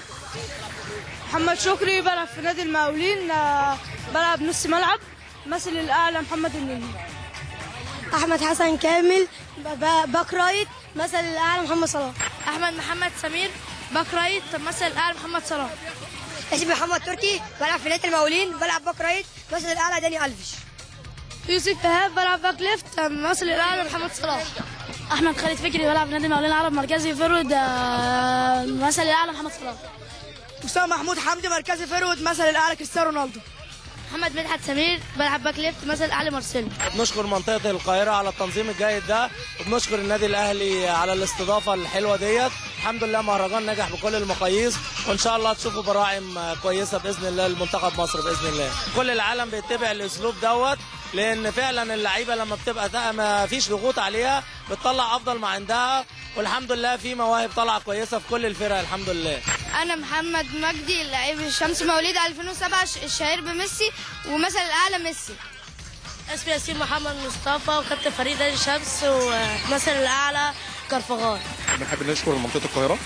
محمد شكري بلعب في نادي المقاولين آه، بلعب نص ملعب مثل الاعلى محمد النني احمد حسن كامل ب- باك رايت مثل الاعلى محمد صلاح احمد محمد سمير باك رايت مثل الاهلي محمد صلاح اسمي محمد تركي بلعب في نادي المقاولين بلعب باك رايت مثل الاعلى داني الفيش يوسف ايهاب بلعب باك ليفت مثل الاهلي محمد صلاح احمد خالد فكري بلعب في نادي المقاولين العرب مركزي فرود آه، مثل الاعلى محمد صلاح اسامه محمود حمدي مركزي فرود مثل الاعلى كريستيانو رونالدو محمد مدحت سمير بلعب باك ليفت مثل الاهلي مارسيلو بنشكر منطقة القاهرة على التنظيم الجيد ده وبنشكر النادي الأهلي على الاستضافة الحلوة ديت الحمد لله مهرجان نجح بكل المقاييس وإن شاء الله تشوفوا براعم كويسة بإذن الله لمنتخب مصر بإذن الله كل العالم بيتبع الأسلوب دوت لأن فعلا اللعيبة لما بتبقى تا- ما فيش ضغوط عليها بتطلع أفضل ما عندها والحمد لله في مواهب طالعة كويسة في كل الفرق الحمد لله انا محمد مجدي لعيب الشمس مواليد 2007 ش- الشهير بميسي ومثل الاعلى ميسي اسمي ياسين محمد مصطفى وكابتن فريق نادي الشمس ومثل الاعلى كرفغان بنحب نشكر منطقه القاهره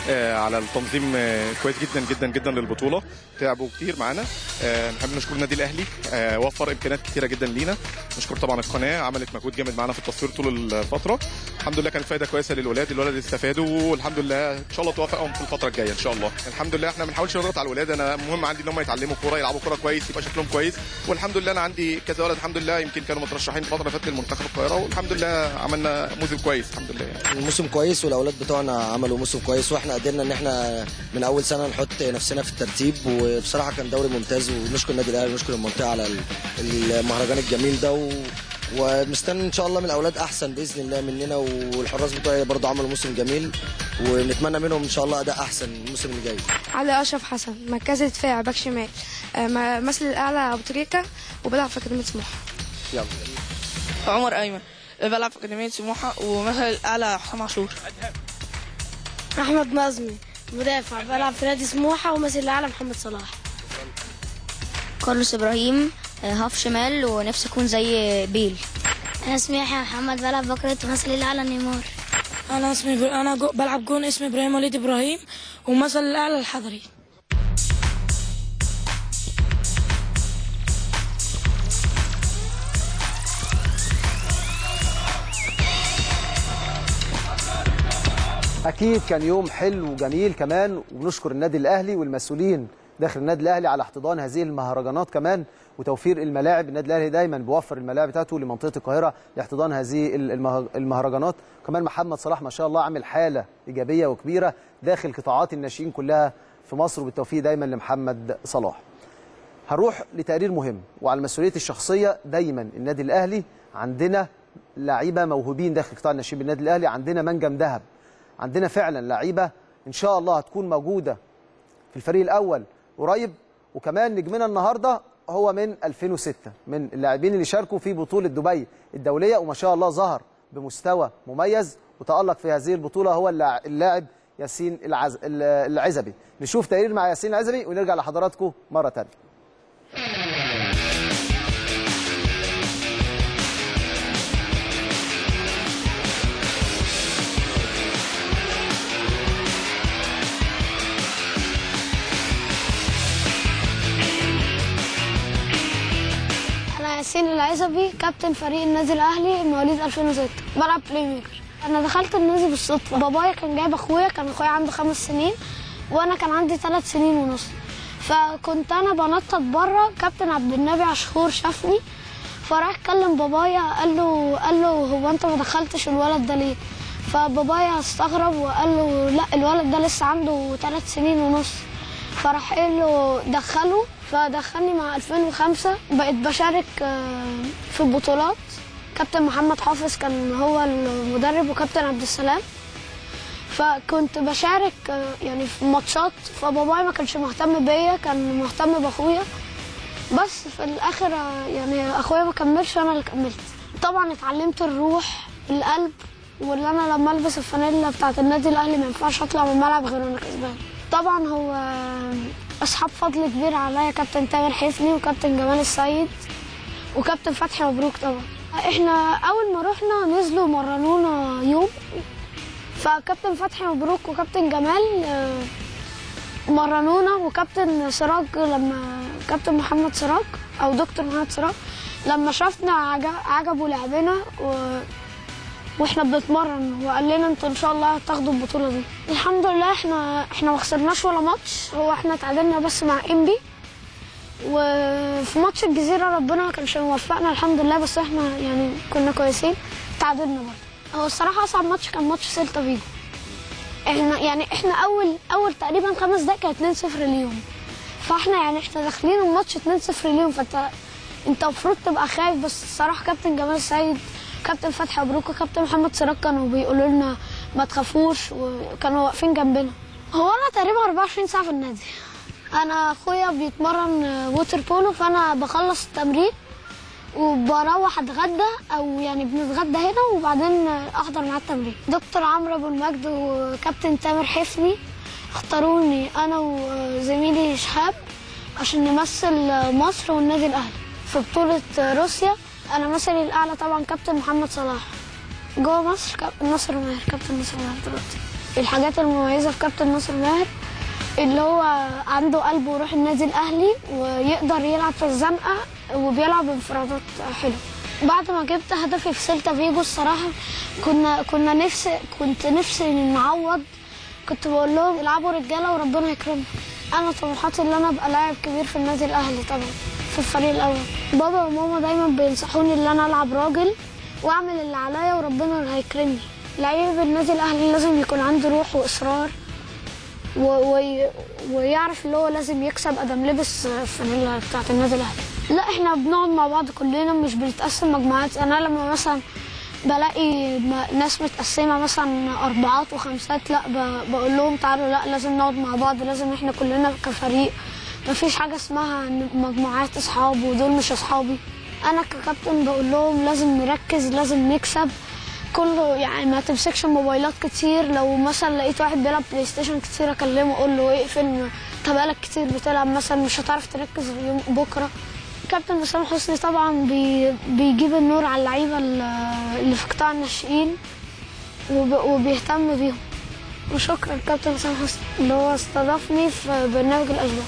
آه، على التنظيم آه، كويس جدا جدا جدا للبطوله تعبوا كتير معانا آه، نحب نشكر النادي الاهلي آه، وفر امكانيات كتيره جدا لينا نشكر طبعا القناه عملت مجهود جامد معانا في التصوير طول الفتره الحمد لله كانت فايده كويسه للولاد الولاد استفادوا والحمد لله ان شاء الله توفقهم في الفتره الجايه ان شاء الله الحمد لله احنا ما بنحاولش نضغط على الولاد انا مهم عندي ان هم يتعلموا كوره يلعبوا كوره كويس يبقى شكلهم كويس والحمد لله انا عندي كذا ولد الحمد لله يمكن كانوا مترشحين الفتره اللي فاتت لمنتخب القاهره والحمد لله عملنا موسم كويس الحمد لله يعني. الموسم كويس والاولاد بتوعنا عملوا موسم كويس واحنا قدرنا ان احنا من اول سنه نحط نفسنا في الترتيب وبصراحه كان دوري ممتاز ونشكر النادي الاهلي ونشكر المنطقه على ال- المهرجان الجميل ده و... ومستني ان شاء الله من الاولاد احسن باذن الله مننا والحراس بتوعي برضه عملوا موسم جميل ونتمنى منهم ان شاء الله اداء احسن الموسم اللي جاي علي اشرف حسن مركز دفاع باك شمال آه، م- مثل الاعلى ابو تريكه وبلعب في اكاديميه سموحه يلا عمر ايمن بلعب في اكاديميه سموحه ومثل الاعلى حسام عاشور احمد نظمي مدافع بلعب في نادي سموحه ومثل الاعلى محمد صلاح كارلوس ابراهيم آه، هاف شمال ونفسي اكون زي بيل انا اسمي يحيى محمد بلعب بكره مثل الاعلى نيمار انا اسمي بر... انا جو... بلعب جون اسمي ابراهيم وليد ابراهيم ومثل الاعلى الحضري اكيد كان يوم حلو وجميل كمان وبنشكر النادي الاهلي والمسؤولين داخل النادي الاهلي على احتضان هذه المهرجانات كمان وتوفير الملاعب النادي الاهلي دايما بيوفر الملاعب بتاعته لمنطقه القاهره لاحتضان هذه المه- المهرجانات كمان محمد صلاح ما شاء الله عامل حاله ايجابيه وكبيره داخل قطاعات الناشئين كلها في مصر وبالتوفيق دايما لمحمد صلاح هنروح لتقرير مهم وعلى مسؤوليه الشخصيه دايما النادي الاهلي عندنا لعيبه موهوبين داخل قطاع الناشئين بالنادي الاهلي عندنا منجم ذهب عندنا فعلا لعيبه ان شاء الله هتكون موجوده في الفريق الاول قريب وكمان نجمنا النهارده هو من 2006 من اللاعبين اللي شاركوا في بطوله دبي الدوليه وما شاء الله ظهر بمستوى مميز وتالق في هذه البطوله هو اللاع- اللاعب ياسين العز... العزبي نشوف تقرير مع ياسين العزبي ونرجع لحضراتكم مره ثانيه انا ياسين العزبي كابتن فريق النادي الاهلي مواليد 2006 بلعب بلاي ميكر انا دخلت النادي بالصدفه بابايا كان جايب اخويا كان اخويا عنده خمس سنين وانا كان عندي ثلاث سنين ونص فكنت انا بنطط بره كابتن عبد النبي عشخور شافني فراح كلم بابايا قال له قال له هو انت ما دخلتش الولد ده ليه فبابايا استغرب وقال له لا الولد ده لسه عنده ثلاث سنين ونص فراح قال له دخله فدخلني مع 2005 بقيت بشارك آه، في البطولات كابتن محمد حافظ كان هو المدرب وكابتن عبد السلام فكنت بشارك آه، يعني في ماتشات فبابايا ما كانش مهتم بيا كان مهتم باخويا بس في الاخر آه، يعني اخويا ما كملش وانا اللي كملت طبعا اتعلمت الروح القلب واللي انا لما البس الفانيلا بتاعت النادي الاهلي ما ينفعش اطلع من الملعب غير وانا كسبان طبعا هو اصحاب فضل كبير عليا كابتن تامر حفني وكابتن جمال السيد وكابتن فتحي مبروك طبعا احنا اول ما رحنا نزلوا مرنونا يوم فكابتن فتحي مبروك وكابتن جمال آه، مرنونا وكابتن سراج لما كابتن محمد سراج او دكتور محمد سراج لما شافنا عج- عجبوا لعبنا و... واحنا بنتمرن وقال لنا انتوا ان شاء الله هتاخدوا البطوله دي الحمد لله احنا احنا ما خسرناش ولا ماتش هو احنا اتعادلنا بس مع انبي وفي ماتش الجزيره ربنا ما كانش موفقنا الحمد لله بس احنا يعني كنا كويسين تعادلنا برضه هو الصراحه اصعب ماتش كان ماتش سيلتا فيجو احنا يعني احنا اول اول تقريبا خمس دقايق كانت 2-0 ليهم فاحنا يعني احنا داخلين الماتش 2-0 ليهم فانت انت المفروض تبقى خايف بس الصراحه كابتن جمال السيد كابتن فتحي مبروك وكابتن محمد سراج كانوا بيقولوا لنا ما تخافوش وكانوا واقفين جنبنا هو انا تقريبا 24 ساعه في النادي انا اخويا بيتمرن ووتر بولو فانا بخلص التمرين وبروح اتغدى او يعني بنتغدى هنا وبعدين احضر معاه التمرين دكتور عمرو ابو المجد وكابتن تامر حفني اختاروني انا وزميلي شهاب عشان نمثل مصر والنادي الاهلي في بطولة روسيا انا مثلي الاعلى طبعا كابتن محمد صلاح جوه مصر كاب- ناصر ماهر كابتن ناصر ماهر دلوقتي الحاجات المميزه في كابتن ناصر ماهر اللي هو عنده قلب وروح النادي الاهلي ويقدر يلعب في الزنقه وبيلعب انفرادات حلوه بعد ما جبت هدفي في سيلتا فيجو الصراحه كنا كنا نفسي كنت نفسي نعوض كنت بقول لهم العبوا رجاله وربنا يكرمكم انا طموحاتي ان انا ابقى لاعب كبير في النادي الاهلي طبعا في الفريق الاول بابا وماما دايما بينصحوني ان انا العب راجل واعمل اللي عليا وربنا اللي هيكرمني لعيب النادي الاهلي لازم يكون عنده روح واصرار و... وي... ويعرف اللي هو لازم يكسب ادم لبس الفانيلا بتاعت النادي الاهلي لا احنا بنقعد مع بعض كلنا مش بنتقسم مجموعات انا لما مثلا بلاقي م- ناس متقسمه مثلا اربعات وخمسات لا ب... بقول لهم تعالوا لا لازم نقعد مع بعض لازم احنا كلنا كفريق مفيش حاجه اسمها إن مجموعات اصحاب ودول مش اصحابي انا ككابتن بقول لهم لازم نركز لازم نكسب كله يعني ما تمسكش موبايلات كتير لو مثلا لقيت واحد بيلعب بلاي ستيشن كتير اكلمه اقول له اقفل انت بقالك كتير بتلعب مثلا مش هتعرف تركز يوم بكره كابتن حسام حسني طبعا بي بيجيب النور على اللعيبه اللي اللي في قطاع الناشئين وب- وبيهتم بيهم وشكرا كابتن حسام حسني اللي هو استضافني في برنامج الاشباح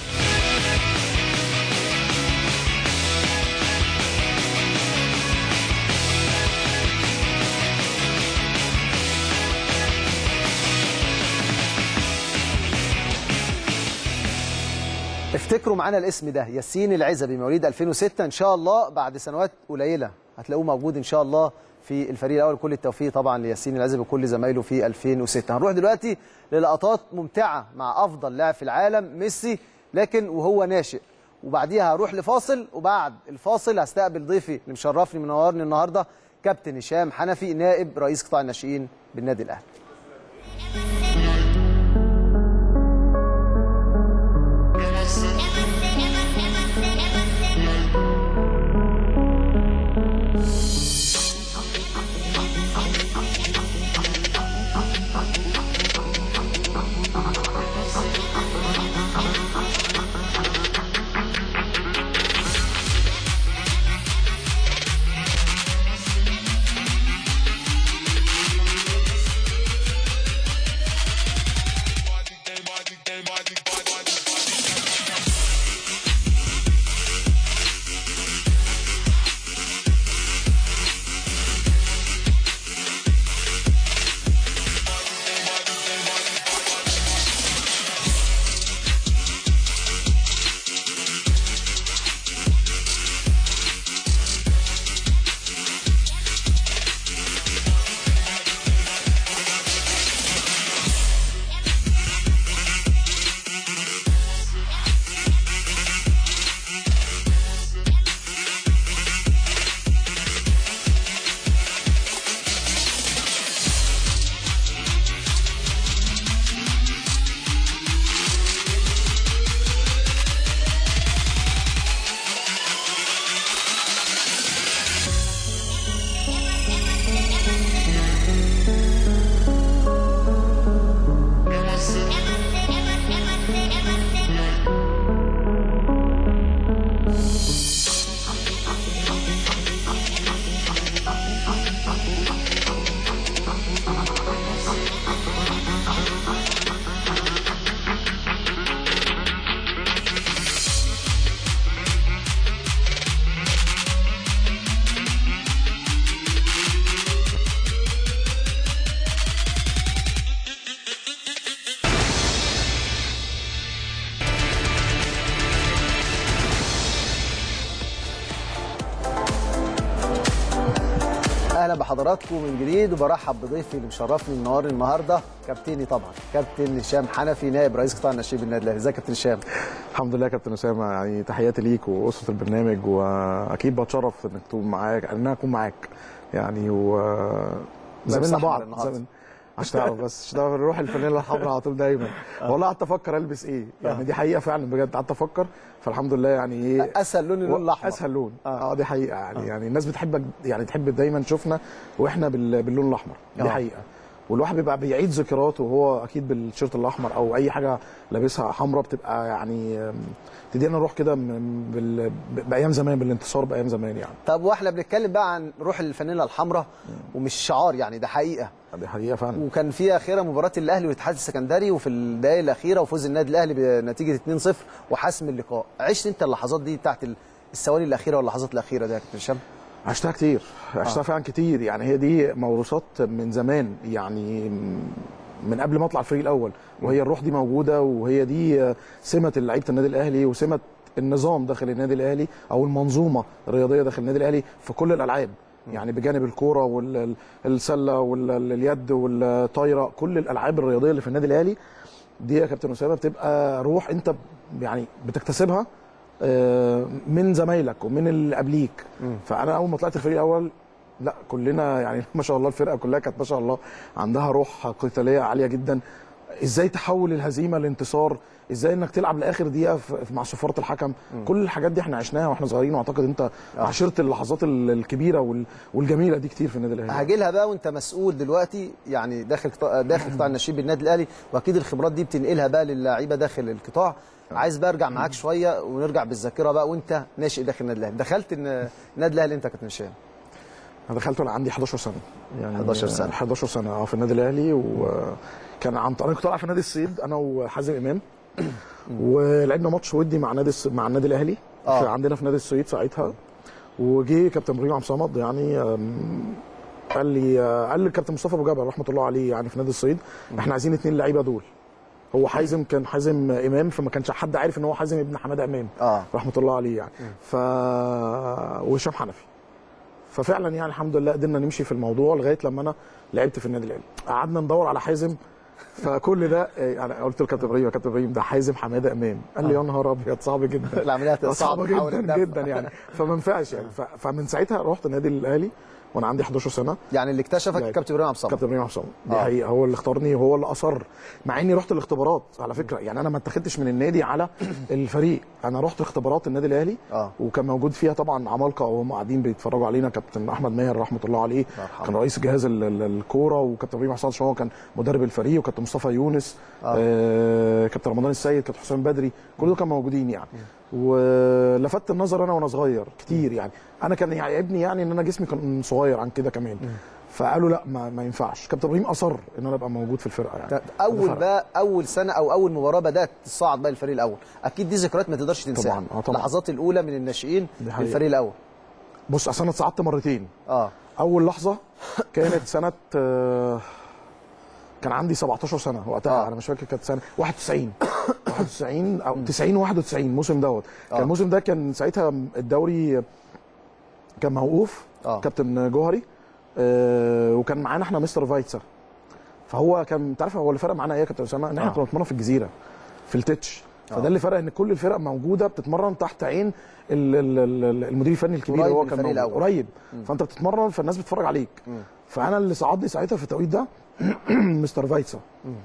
افتكروا معانا الاسم ده ياسين العزبي مواليد 2006 ان شاء الله بعد سنوات قليله هتلاقوه موجود ان شاء الله في الفريق الاول كل التوفيق طبعا لياسين العزبي وكل زمايله في 2006 هنروح دلوقتي للقطات ممتعه مع افضل لاعب في العالم ميسي لكن وهو ناشئ وبعديها هروح لفاصل وبعد الفاصل هستقبل ضيفي اللي مشرفني منورني النهارده كابتن هشام حنفي نائب رئيس قطاع الناشئين بالنادي الاهلي اهلا بحضراتكم من جديد وبرحب بضيفي اللي مشرفني منورني النهارده كابتني طبعا كابتن هشام حنفي نائب رئيس قطاع الناشئين بالنادي الاهلي ازيك يا كابتن هشام الحمد لله يا كابتن اسامه يعني تحياتي ليك واسره البرنامج واكيد بتشرف انك تكون معاك ان انا اكون معاك يعني و زميلنا أحمر بعض النهاردة. زميل- عشان تعرف بس عشان تعرف نروح الفانيلا الحمراء على طول دايما والله قعدت افكر البس ايه يعني دي حقيقه فعلا بجد قعدت افكر فالحمد لله يعني ايه اسهل لون اللون الاحمر اسهل لون اه دي حقيقه يعني يعني الناس بتحبك يعني تحب دايما تشوفنا واحنا بال- باللون الاحمر دي آه. حقيقه والواحد بيبقى بيعيد ذكرياته وهو اكيد بالتيشيرت الاحمر او اي حاجه لابسها حمراء بتبقى يعني آم، تدينا نروح كده م- بال- بايام زمان بالانتصار بايام زمان يعني طب واحنا بنتكلم بقى عن روح الفانيلا الحمراء ومش شعار يعني ده حقيقه دي حقيقه فعلا وكان في اخيرا مباراه الاهلي والاتحاد السكندري وفي الدقائق الاخيره وفوز النادي الاهلي بنتيجه 2-0 وحسم اللقاء عشت انت اللحظات دي بتاعت الثواني الاخيره واللحظات الاخيره ده يا كابتن هشام عشتها كتير عشتها آه. فعلا كتير يعني هي دي موروثات من زمان يعني من قبل ما اطلع الفريق الاول وهي الروح دي موجوده وهي دي سمه لعيبه النادي الاهلي وسمه النظام داخل النادي الاهلي او المنظومه الرياضيه داخل النادي الاهلي في كل الالعاب يعني بجانب الكوره والسله واليد والطايره كل الالعاب الرياضيه اللي في النادي الاهلي دي يا كابتن اسامه بتبقى روح انت يعني بتكتسبها آه، من زمايلك ومن اللي قبليك فانا اول ما طلعت الفريق الاول لا كلنا يعني ما شاء الله الفرقه كلها كانت ما شاء الله عندها روح قتاليه عاليه جدا ازاي تحول الهزيمه لانتصار ازاي انك تلعب لاخر دقيقه في- مع صفاره الحكم كل الحاجات دي احنا عشناها واحنا صغيرين واعتقد انت عاشرت اللحظات ال- الكبيره وال- والجميله دي كتير في النادي الاهلي هاجي لها بقى وانت مسؤول دلوقتي يعني داخل قطاع داخل قطاع الناشئين بالنادي الاهلي واكيد الخبرات دي بتنقلها بقى للاعيبه داخل القطاع عايز بقى ارجع معاك شويه ونرجع بالذاكره بقى وانت ناشئ داخل النادي الاهلي دخلت إن- النادي الاهلي انت كابتن هشام انا دخلت وانا عندي 11 سنه يعني 11 سنة. 11 سنه اه في النادي الاهلي وكان عن طريق كنت طالع في نادي الصيد انا وحازم امام ولعبنا ماتش ودي مع نادي الص- مع النادي الاهلي آه. في عندنا في نادي الصيد ساعتها وجي كابتن ابراهيم عبد الصمد يعني أم، قال لي قال لي كابتن مصطفى ابو جبل رحمه الله عليه يعني في نادي الصيد احنا عايزين اثنين لعيبه دول هو حازم كان حازم امام فما كانش حد عارف ان هو حازم ابن حماده امام اه رحمه الله عليه يعني ف وهشام حنفي ففعلا يعني الحمد لله قدرنا نمشي في الموضوع لغايه لما انا لعبت في النادي الاهلي قعدنا ندور على حازم فكل ده إيه، انا قلت له كابتن ابراهيم يا كابتن ابراهيم ده حازم حماده امام قال لي يا نهار ابيض صعب جدا العمليه هتبقى صعبه صعبة، حاول جدا تدافع. جدا يعني فما ينفعش يعني ف- فمن ساعتها رحت النادي الاهلي وانا عندي 11 سنه يعني اللي اكتشفك لا. كابتن ابراهيم عبد الصمد كابتن ابراهيم عبد الصمد دي آه. حقيقه هو اللي اختارني وهو اللي اصر مع اني رحت الاختبارات على فكره يعني انا ما اتخذتش من النادي على الفريق انا رحت اختبارات النادي الاهلي اه وكان موجود فيها طبعا عمالقه وهم قاعدين بيتفرجوا علينا كابتن احمد ماهر رحمه الله عليه يرحمه. كان رئيس جهاز ال- ال- الكوره وكابتن ابراهيم حسن هو كان مدرب الفريق وكابتن مصطفى يونس آه. آه كابتن رمضان السيد كابتن حسام بدري كل دول كانوا موجودين يعني ولفت النظر انا وانا صغير كتير يعني انا كان يعجبني يعني ان انا جسمي كان صغير عن كده كمان فقالوا لا ما, ما ينفعش كابتن ابراهيم اصر ان انا ابقى موجود في الفرقه يعني اول ده فرق. بقى اول سنه او اول مباراه بدات تصعد بقى الفريق الاول اكيد دي ذكريات ما تقدرش تنساها طبعاً، آه طبعاً. اللحظات الاولى من الناشئين دي حقيقة. للفريق الاول بص اصل انا اتصعدت مرتين اه اول لحظه كانت سنه آه، كان عندي 17 سنه وقتها آه. آه. انا مش فاكر كانت سنه 91 91 او 90 91 الموسم دوت كان آه. الموسم ده كان ساعتها الدوري كان موقوف آه. كابتن جوهري آه، وكان معانا احنا مستر فايتسر فهو كان انت عارف هو اللي فرق معانا ايه يا كابتن اسامه ان احنا آه. كنا بنتمرن في الجزيره في التتش آه. فده اللي فرق ان كل الفرق موجوده بتتمرن تحت عين ال- ال- ال- المدير الفني الكبير قريب اللي هو من كان الفريق موجود. الأول. قريب مم. فانت بتتمرن فالناس بتتفرج عليك مم. فانا اللي صعدني ساعتها في التوقيت ده مستر فايتسا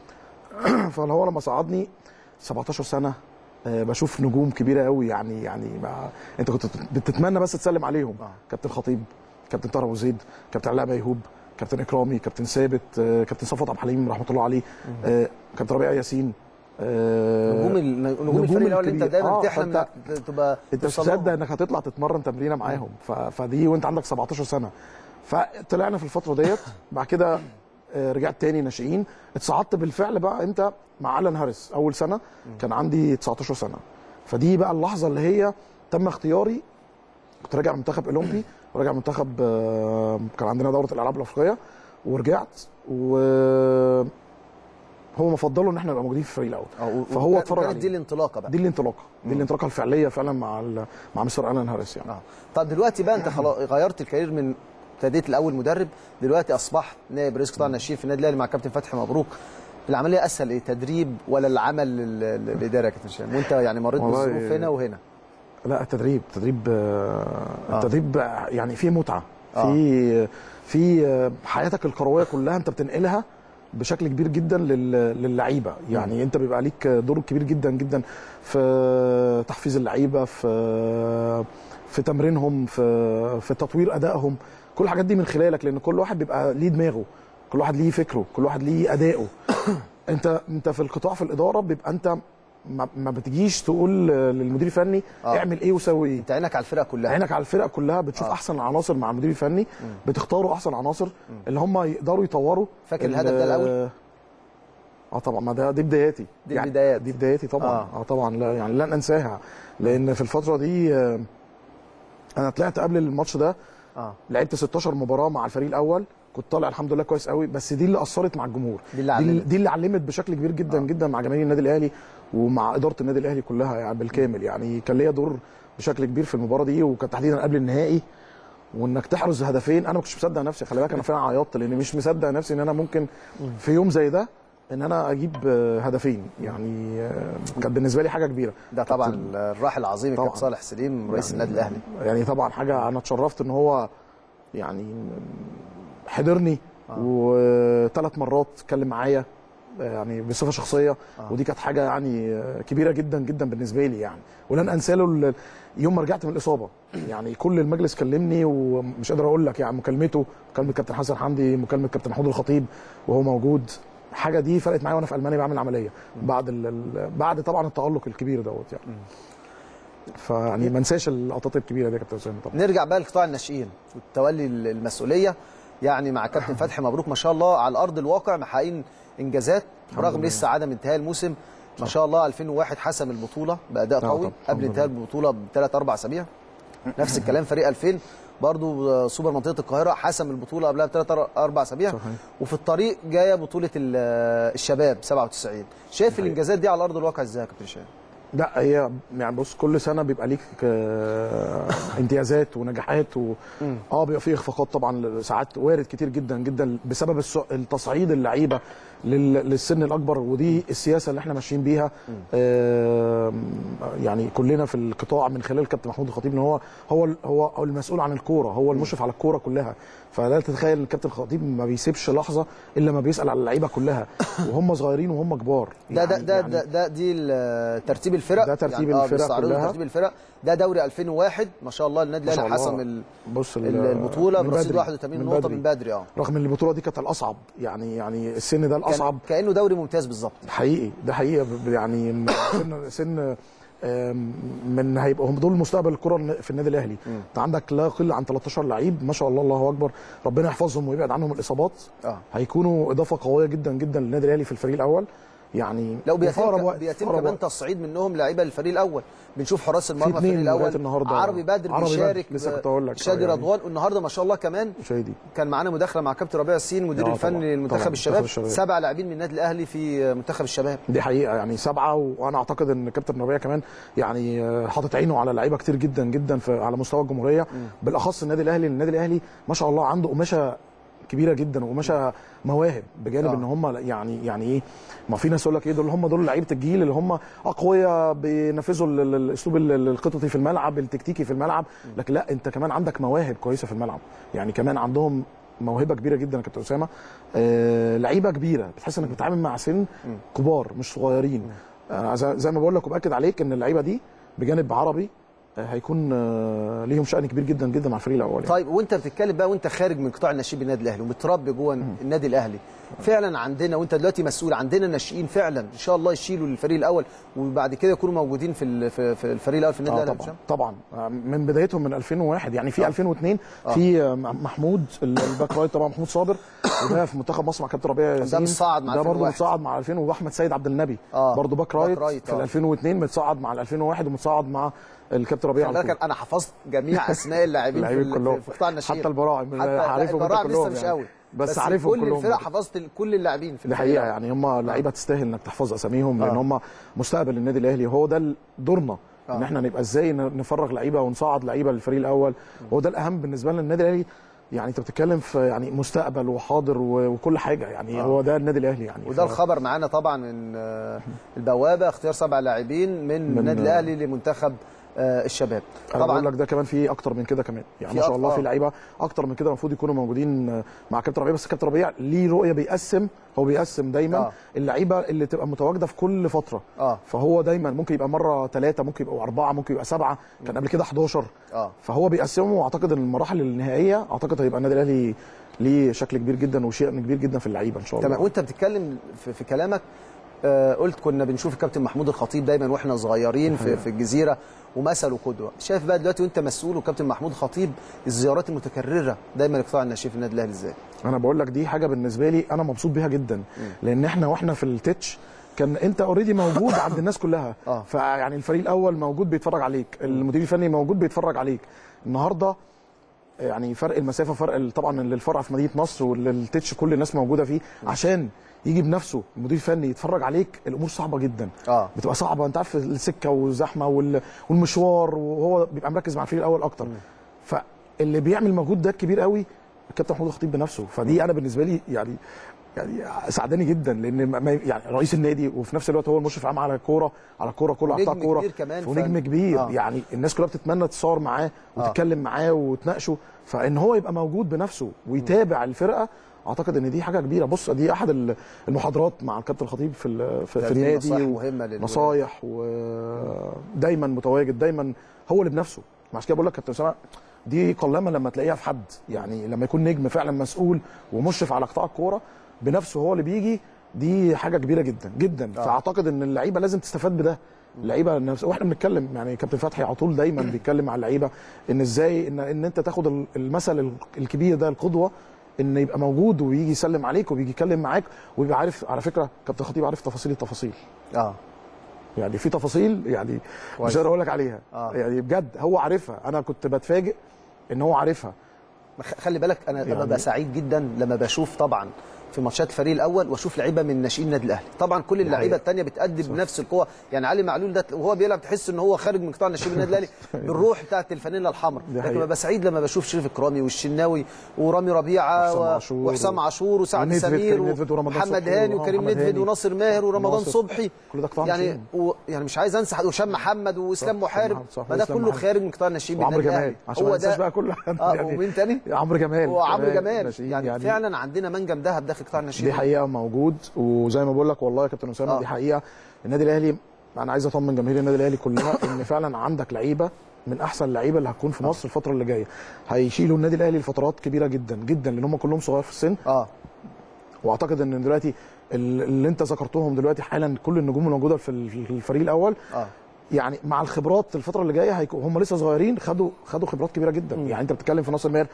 فاللي هو لما صعدني 17 سنه آه، بشوف نجوم كبيره قوي يعني يعني ما انت كنت بتتمنى بس تسلم عليهم آه. كابتن خطيب كابتن طارق أبو زيد كابتن علاء ميهوب كابتن اكرامي كابتن ثابت آه، كابتن صفوت عبد الحليم رحمه الله عليه آه، كابتن ربيع ياسين آه، نجوم ال- نجوم الفريق الاول اللي انت الكبير. دايما آه، بتحلم فأنت- انك تبقى انت مش توصل لهم. مصدق انك هتطلع تتمرن تمرينه معاهم ف... فدي وانت عندك 17 سنه فطلعنا في الفتره ديت بعد كده آه، رجعت تاني ناشئين اتصعدت بالفعل بقى انت مع الان هاريس اول سنه كان عندي 19 سنه فدي بقى اللحظه اللي هي تم اختياري كنت راجع منتخب اولمبي وراجع منتخب آه، كان عندنا دوره الالعاب الافريقيه ورجعت و هو مفضله ان احنا نبقى موجودين في الفريق الاول آه، و- فهو وكانت- اتفرج وكانت عليه دي الانطلاقه بقى دي الانطلاقه دي الانطلاقه الفعليه فعلا مع ال- مع مستر الان هاريس يعني اه طب دلوقتي بقى انت خلاص غيرت الكارير من ابتديت الاول مدرب دلوقتي اصبحت نائب رئيس قطاع الناشئين في النادي الاهلي مع كابتن فتحي مبروك العمليه اسهل ايه تدريب ولا العمل ال- ال- الاداري يا كابتن هشام وانت يعني مريت والله- بالظروف هنا وهنا لا التدريب التدريب آه، آه. التدريب آه، يعني فيه متعه آه. في في آه، حياتك الكرويه كلها انت بتنقلها بشكل كبير جدا لل- للعيبه يعني انت بيبقى ليك دور كبير جدا جدا في تحفيز اللعيبه في في تمرينهم في في تطوير ادائهم كل الحاجات دي من خلالك لان كل واحد بيبقى ليه دماغه كل واحد ليه فكره كل واحد ليه اداؤه انت انت في القطاع في الاداره بيبقى انت ما, ما بتجيش تقول للمدير الفني آه. اعمل ايه وسوي ايه انت عينك على الفرقه كلها عينك على الفرقه كلها بتشوف آه. احسن العناصر مع المدير الفني بتختاروا احسن عناصر اللي هم يقدروا يطوروا فاكر ال- الهدف ده الأول؟ اه طبعا ما ده دي بداياتي دي البدايات. دي بداياتي طبعا آه. اه, آه طبعا لا يعني لن انساها لان في الفتره دي آه، انا طلعت قبل الماتش ده اه لعبت 16 مباراه مع الفريق الاول كنت طالع الحمد لله كويس قوي بس دي اللي اثرت مع الجمهور دي اللي دي, علمت. دي اللي علمت بشكل كبير جدا آه. جدا مع جماهير النادي الاهلي ومع اداره النادي الاهلي كلها يعني بالكامل يعني كان ليا دور بشكل كبير في المباراه دي وكان تحديدا قبل النهائي وانك تحرز هدفين انا ما كنتش مصدق نفسي خلي بالك انا فعلا عيطت لان مش مصدق نفسي ان انا ممكن في يوم زي ده ان انا اجيب آه، هدفين يعني آه، كانت بالنسبه لي حاجه كبيره ده طبعا الراحل العظيم طبعاً. الكابتن صالح سليم رئيس يعني- النادي الاهلي يعني طبعا حاجه انا اتشرفت ان هو يعني حضرني وثلاث مرات اتكلم معايا يعني بصفه شخصيه آه. ودي كانت حاجه يعني كبيره جدا جدا بالنسبه لي يعني ولن انسى له ال- يوم ما رجعت من الاصابه يعني كل المجلس كلمني ومش قادر اقول لك يعني مكالمته مكالمه كابتن حسن حمدي مكالمه كابتن محمود الخطيب وهو موجود حاجه دي فرقت معايا وانا في المانيا بعمل عمليه بعد ال- ال- بعد طبعا التالق الكبير دوت يعني فيعني ما انساش اللقطات الكبيره دي يا كابتن اسامه طبعا نرجع بقى لقطاع الناشئين والتولي المسؤوليه يعني مع كابتن فتحي مبروك ما شاء الله على ارض الواقع محققين انجازات برغم لله. لسه عدم انتهاء الموسم ما شاء الله 2001 حسم البطوله باداء آه قوي طبعاً. قبل انتهاء البطوله بثلاث اربع اسابيع نفس الكلام فريق 2000 برضو آه، سوبر منطقه القاهره حسم البطوله قبلها بثلاث اربع اسابيع صحيح. وفي الطريق جايه بطوله ال- آه، الشباب 97 شايف الانجازات دي على ارض الواقع ازاي يا كابتن هشام لا هي يعني بص كل سنه بيبقى ليك آه، امتيازات ونجاحات و... اه بيبقى فيه اخفاقات طبعا ساعات وارد كتير جدا جدا بسبب الس- التصعيد اللعيبه لل... للسن الاكبر ودي السياسه اللي احنا ماشيين بيها آه يعني كلنا في القطاع من خلال كابتن محمود الخطيب ان هو هو ال- هو هو المسؤول عن الكوره هو المشرف على الكوره كلها فلا تتخيل ان الكابتن الخطيب ما بيسيبش لحظه الا ما بيسال على اللعيبه كلها وهم صغيرين وهم كبار ده ده يعني- ده يعني ده, ده دي ال- ترتيب الفرق ده ترتيب يعني آه الفرق بيستعرضوا كلها. ترتيب الفرق ده دوري 2001 ما شاء الله النادي ما شاء الاهلي الله. حسم ال- بص ال- ال- البطوله من برصيد بدري. 81 من نقطه بدري. من بدري اه رغم ان البطوله دي كانت الاصعب يعني يعني السن ده الاصعب كان كانه دوري ممتاز بالظبط حقيقي ده حقيقي ب- يعني م- سن سن آم، من هيبقوا هم دول مستقبل الكره في النادي الاهلي انت عندك لا يقل عن 13 لعيب ما شاء الله الله اكبر ربنا يحفظهم ويبعد عنهم الاصابات اه هيكونوا اضافه قويه جدا جدا للنادي الاهلي في الفريق الاول يعني لو وفي أقرب بيتم وقت- بيتم في أقرب كمان وقت. تصعيد منهم لعيبه للفريق الاول بنشوف حراس المرمى في اتنين الفريق لغاية الاول النهاردة. عربي بدر عربي بدر. بيشارك لسه ب- كنت أقول لك. شادي آه، يعني. رضوان والنهارده ما شاء الله كمان شادي كان معانا مداخله مع كابتن ربيع السين المدير آه، الفني طبعاً. للمنتخب طبعاً. الشباب منتخب الشباب. سبع لاعبين من النادي الاهلي في منتخب الشباب دي حقيقه يعني سبعه وانا اعتقد ان كابتن ربيع كمان يعني آه، حاطط عينه على لعيبه كتير جدا جدا في على مستوى الجمهوريه بالاخص النادي الاهلي النادي الاهلي ما شاء الله عنده قماشه كبيره جدا وقماشه مواهب بجانب آه. ان هم يعني يعني ايه ما في ناس يقول لك ايه دول هم دول لعيبه الجيل اللي هم اقوياء بينفذوا ال- ال- الاسلوب ال- ال- الخططي في الملعب التكتيكي في الملعب لكن لا انت كمان عندك مواهب كويسه في الملعب يعني كمان عندهم موهبه كبيره جدا يا كابتن اسامه آه لعيبه كبيره بتحس انك بتتعامل مع سن كبار مش صغيرين آه زي زي ما بقول لك وباكد عليك ان اللعيبه دي بجانب عربي آه هيكون آه ليهم شأن كبير جدا جدا مع الفريق الاول يعني. طيب وانت بتتكلم بقى وانت خارج من قطاع الناشئين بالنادي الاهلي ومتربي جوه النادي الاهلي فعلا عندنا وانت دلوقتي مسؤول عندنا ناشئين فعلا ان شاء الله يشيلوا الفريق الاول وبعد كده يكونوا موجودين في ال- في في الفريق الاول في النادي آه الاهلي طبعا هشام؟ طبعا آه، من بدايتهم من 2001 يعني في آه. 2002 آه. في آه، محمود ال- الباك رايت طبعا محمود صابر وده في منتخب مصر مع كابتن ربيع ياسين متصاعد مع ده برضه 2001. متصاعد مع 2000 واحمد سيد عبد النبي آه. برضه باك باك رايت, رايت، في آه. ال 2002 متصاعد مع ال 2001 ومتصاعد مع الكابتن ربيع خلي على بالك طول. انا حفظت جميع اسماء اللاعبين في, اللاعبين ال- كلهم في قطاع الناشئين حتى البراعم حتى عارفهم انت البراعم لسه كلهم مش يعني. قوي بس عارفهم كل كلهم الفرق حفظت كل اللاعبين في دي الفريق حقيقه الأول. يعني هم لعيبه تستاهل انك تحفظ اساميهم لان آه. هم مستقبل النادي الاهلي هو ده دورنا آه. ان احنا نبقى ازاي ن- نفرغ لعيبه ونصعد لعيبه للفريق الاول هو ده الاهم بالنسبه لنا النادي الاهلي يعني انت بتتكلم في يعني مستقبل وحاضر و- وكل حاجه يعني آه. هو ده النادي الاهلي يعني وده ف- الخبر معانا طبعا من آه، البوابه اختيار سبع لاعبين من من- النادي الاهلي لمنتخب آه، الشباب انا بقول لك ده كمان في اكتر من كده كمان يعني في ما شاء أك- الله آه. في لعيبه اكتر من كده المفروض يكونوا موجودين مع كابتن ربيع بس كابتن ربيع ليه رؤيه بيقسم هو بيقسم دايما آه. آه. اللعيبه اللي تبقى متواجده في كل فتره اه فهو دايما ممكن يبقى مره ثلاثه ممكن يبقوا اربعه ممكن يبقى سبعه كان قبل كده 11 اه فهو بيقسمهم واعتقد ان المراحل النهائيه اعتقد هيبقى النادي الاهلي ليه شكل كبير جدا وشيء كبير جدا في اللعيبه ان شاء الله تمام وانت بتتكلم في, في كلامك آه قلت كنا بنشوف الكابتن محمود الخطيب دايما واحنا صغيرين في, حقيقة. في الجزيره ومثل وقدوه شايف بقى دلوقتي وانت مسؤول وكابتن محمود الخطيب الزيارات المتكرره دايما لقطاع الناشئين في النادي الاهلي ازاي انا بقول لك دي حاجه بالنسبه لي انا مبسوط بيها جدا لان احنا واحنا في التتش كان انت اوريدي موجود عند الناس كلها آه. فيعني الفريق الاول موجود بيتفرج عليك المدير الفني موجود بيتفرج عليك النهارده يعني فرق المسافه فرق ال- طبعا للفرع في مدينه نصر والتتش كل الناس موجوده فيه عشان يجي بنفسه المدير الفني يتفرج عليك الامور صعبه جدا اه بتبقى صعبه انت عارف السكه والزحمه وال- والمشوار وهو بيبقى مركز مع الفريق الاول اكتر فاللي بيعمل مجهود ده كبير قوي الكابتن محمود الخطيب بنفسه فدي انا بالنسبه لي يعني يعني سعداني جدا لان ما- ما- يعني رئيس النادي وفي نفس الوقت هو المشرف العام على الكوره على الكوره كله على قطاع ونجم الكوره كبير كمان ونجم ف- كبير آه. يعني الناس كلها بتتمنى تتصور معاه وتتكلم معاه وتناقشه فان هو يبقى موجود بنفسه ويتابع الفرقه اعتقد ان دي حاجه كبيره بص دي احد ال- المحاضرات مع الكابتن الخطيب في ال- في, ده في دي النادي نصايح و- مهمة للولاد. نصايح ودايما متواجد دايما هو اللي بنفسه عشان كده بقول لك كابتن اسامه دي قلما لما تلاقيها في حد يعني لما يكون نجم فعلا مسؤول ومشرف على قطاع الكوره بنفسه هو اللي بيجي دي حاجه كبيره جدا جدا آه. فاعتقد ان اللعيبه لازم تستفاد بده اللعيبه نفس واحنا بنتكلم يعني كابتن فتحي على طول دايما بيتكلم مع اللعيبه ان ازاي ان ان انت تاخد ال- المثل ال- الكبير ده القدوه ان يبقى موجود ويجي يسلم عليك وبيجي يتكلم معاك ويبقى عارف على فكره كابتن خطيب عارف تفاصيل التفاصيل اه يعني في تفاصيل يعني كويس. مش قادر اقول لك عليها آه. يعني بجد هو عارفها انا كنت بتفاجئ ان هو عارفها خ- خلي بالك انا يعني يعني- ببقى سعيد جدا لما بشوف طبعا في ماتشات الفريق الاول واشوف لعيبه من ناشئين النادي الاهلي طبعا كل اللعيبه حقيقة. الثانيه بتأدي بنفس القوه يعني علي معلول ده وهو بيلعب تحس ان هو خارج من قطاع ناشئين النادي الاهلي بالروح بتاعت الفانيلا الحمراء دي لكن حقيقة. ببقى سعيد لما بشوف شريف الكرامي والشناوي ورامي ربيعه وحسام و- عاشور وحسام عاشور وسعد ونيدفيد، سمير كريم نيدفيد ورمضان ومحمد صبحي هاني و- وكريم محمد نيدفيد هاني. وناصر ماهر ورمضان وناصر. صبحي كل ده قطاع يعني ناشئين. و يعني مش عايز انسى حد وهشام محمد واسلام محارب محمد صح، ما ده وإسلام كله محارب. خارج من قطاع الناشئين وعمرو بالنادي جمال الأهلي. عشان ما ننساش بقى كل اه ومين تاني؟ عمرو جمال وعمرو كمان جمال ناشئين يعني, يعني فعلا عندنا منجم ذهب داخل قطاع الناشئين دي حقيقه موجود وزي ما بقول لك والله يا كابتن اسامه آه. دي حقيقه النادي الاهلي انا عايز اطمن جماهير النادي الاهلي كلها ان فعلا عندك لعيبه من احسن اللعيبه اللي هتكون في مصر الفتره اللي جايه هيشيلوا النادي الاهلي لفترات كبيره جدا جدا لان هم كلهم صغار في السن اه واعتقد ان دلوقتي ال- اللي انت ذكرتهم دلوقتي حالا كل النجوم الموجوده في ال- في الفريق الاول اه يعني مع الخبرات الفتره اللي جايه هيكون هم لسه صغيرين خدوا خدوا خبرات كبيره جدا مم. يعني انت بتتكلم في ناصر ماهر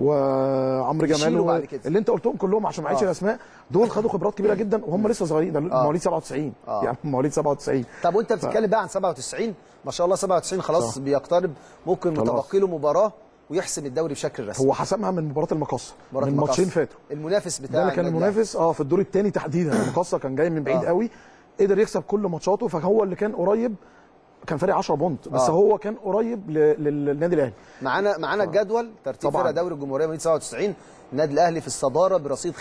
وعمرو جمال يشيلوا و... بعد كده. اللي انت قلتهم كلهم عشان ما اعيدش آه. الاسماء دول خدوا خبرات كبيره جدا وهم لسه صغيرين ده آه. مواليد 97 آه. يعني مواليد 97 طب وانت بتتكلم بقى عن 97 ما شاء الله 97 خلاص صح. بيقترب ممكن خلاص. متبقي له مباراه ويحسم الدوري بشكل رسمي هو حسمها من مباراه المقصه مباراة من المقص. ماتشين فاتوا المنافس بتاع ده اللي كان النادي المنافس اه في الدور الثاني تحديدا المقصه كان جاي من بعيد آه. قوي قدر يكسب كل ماتشاته فهو اللي كان قريب كان فارق 10 بونت بس آه. هو كان قريب ل- لل- للنادي الاهلي معانا معانا الجدول ترتيب طبعاً. فرق دوري الجمهوريه من 97 النادي الاهلي في الصداره برصيد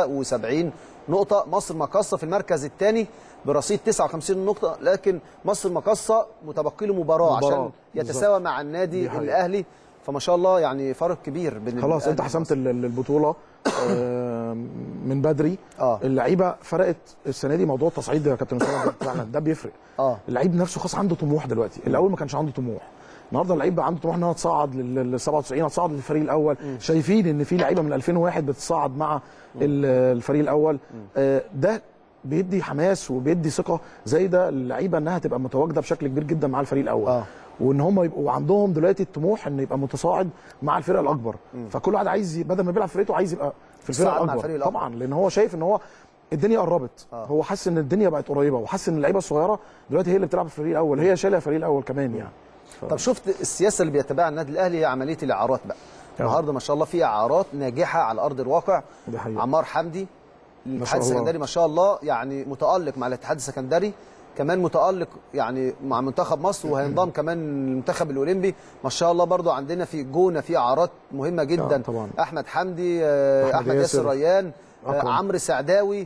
75 نقطه مصر مقصه في المركز الثاني برصيد 59 نقطه لكن مصر مقصه متبقي له مباراه مباراة. عشان يتساوى مع النادي دي حقيقة. الاهلي فما شاء الله يعني فرق كبير بين خلاص الأهلي انت حسمت ال- ال- البطوله آه، من بدري اه اللعيبه فرقت السنه دي موضوع التصعيد يا كابتن اسامه ده فعلا ده بيفرق اه اللعيب نفسه خلاص عنده طموح دلوقتي الاول ما كانش عنده طموح النهارده اللعيب بقى عنده طموح ان هو تصعد لل لل 97 هتصعد للفريق الاول شايفين ان في لعيبه من 2001 بتصعد مع ال- الفريق الاول آه، ده بيدي حماس وبيدي ثقه زي ده اللعيبه انها تبقى متواجده بشكل كبير جدا مع الفريق الاول آه. وان هم يبقوا عندهم دلوقتي الطموح انه يبقى متصاعد مع الفرقه الاكبر فكل واحد عايز ي- بدل ما بيلعب في فرقته عايز يبقى في الفرقه يصعد مع الاكبر الفريق الأكبر. طبعا لان هو شايف ان هو الدنيا قربت آه. هو حاسس ان الدنيا بقت قريبه وحاسس ان اللعيبه الصغيره دلوقتي هي اللي بتلعب في الفريق الاول هي شايله الفريق الاول كمان يعني طب شفت السياسه اللي بيتبعها النادي الاهلي هي عمليه الاعارات بقى النهارده ما شاء الله في اعارات ناجحه على ارض الواقع دي حقيقة. عمار حمدي الاتحاد شاء الله. السكندري ما شاء الله يعني متالق مع الاتحاد السكندري كمان متالق يعني مع منتخب مصر وهينضم كمان المنتخب الاولمبي ما شاء الله برضو عندنا في جونه في اعارات مهمه جدا طبعاً. احمد حمدي آه، أحمد احمد ياسر ياسر. ريان آه، أكرم. عمرو سعداوي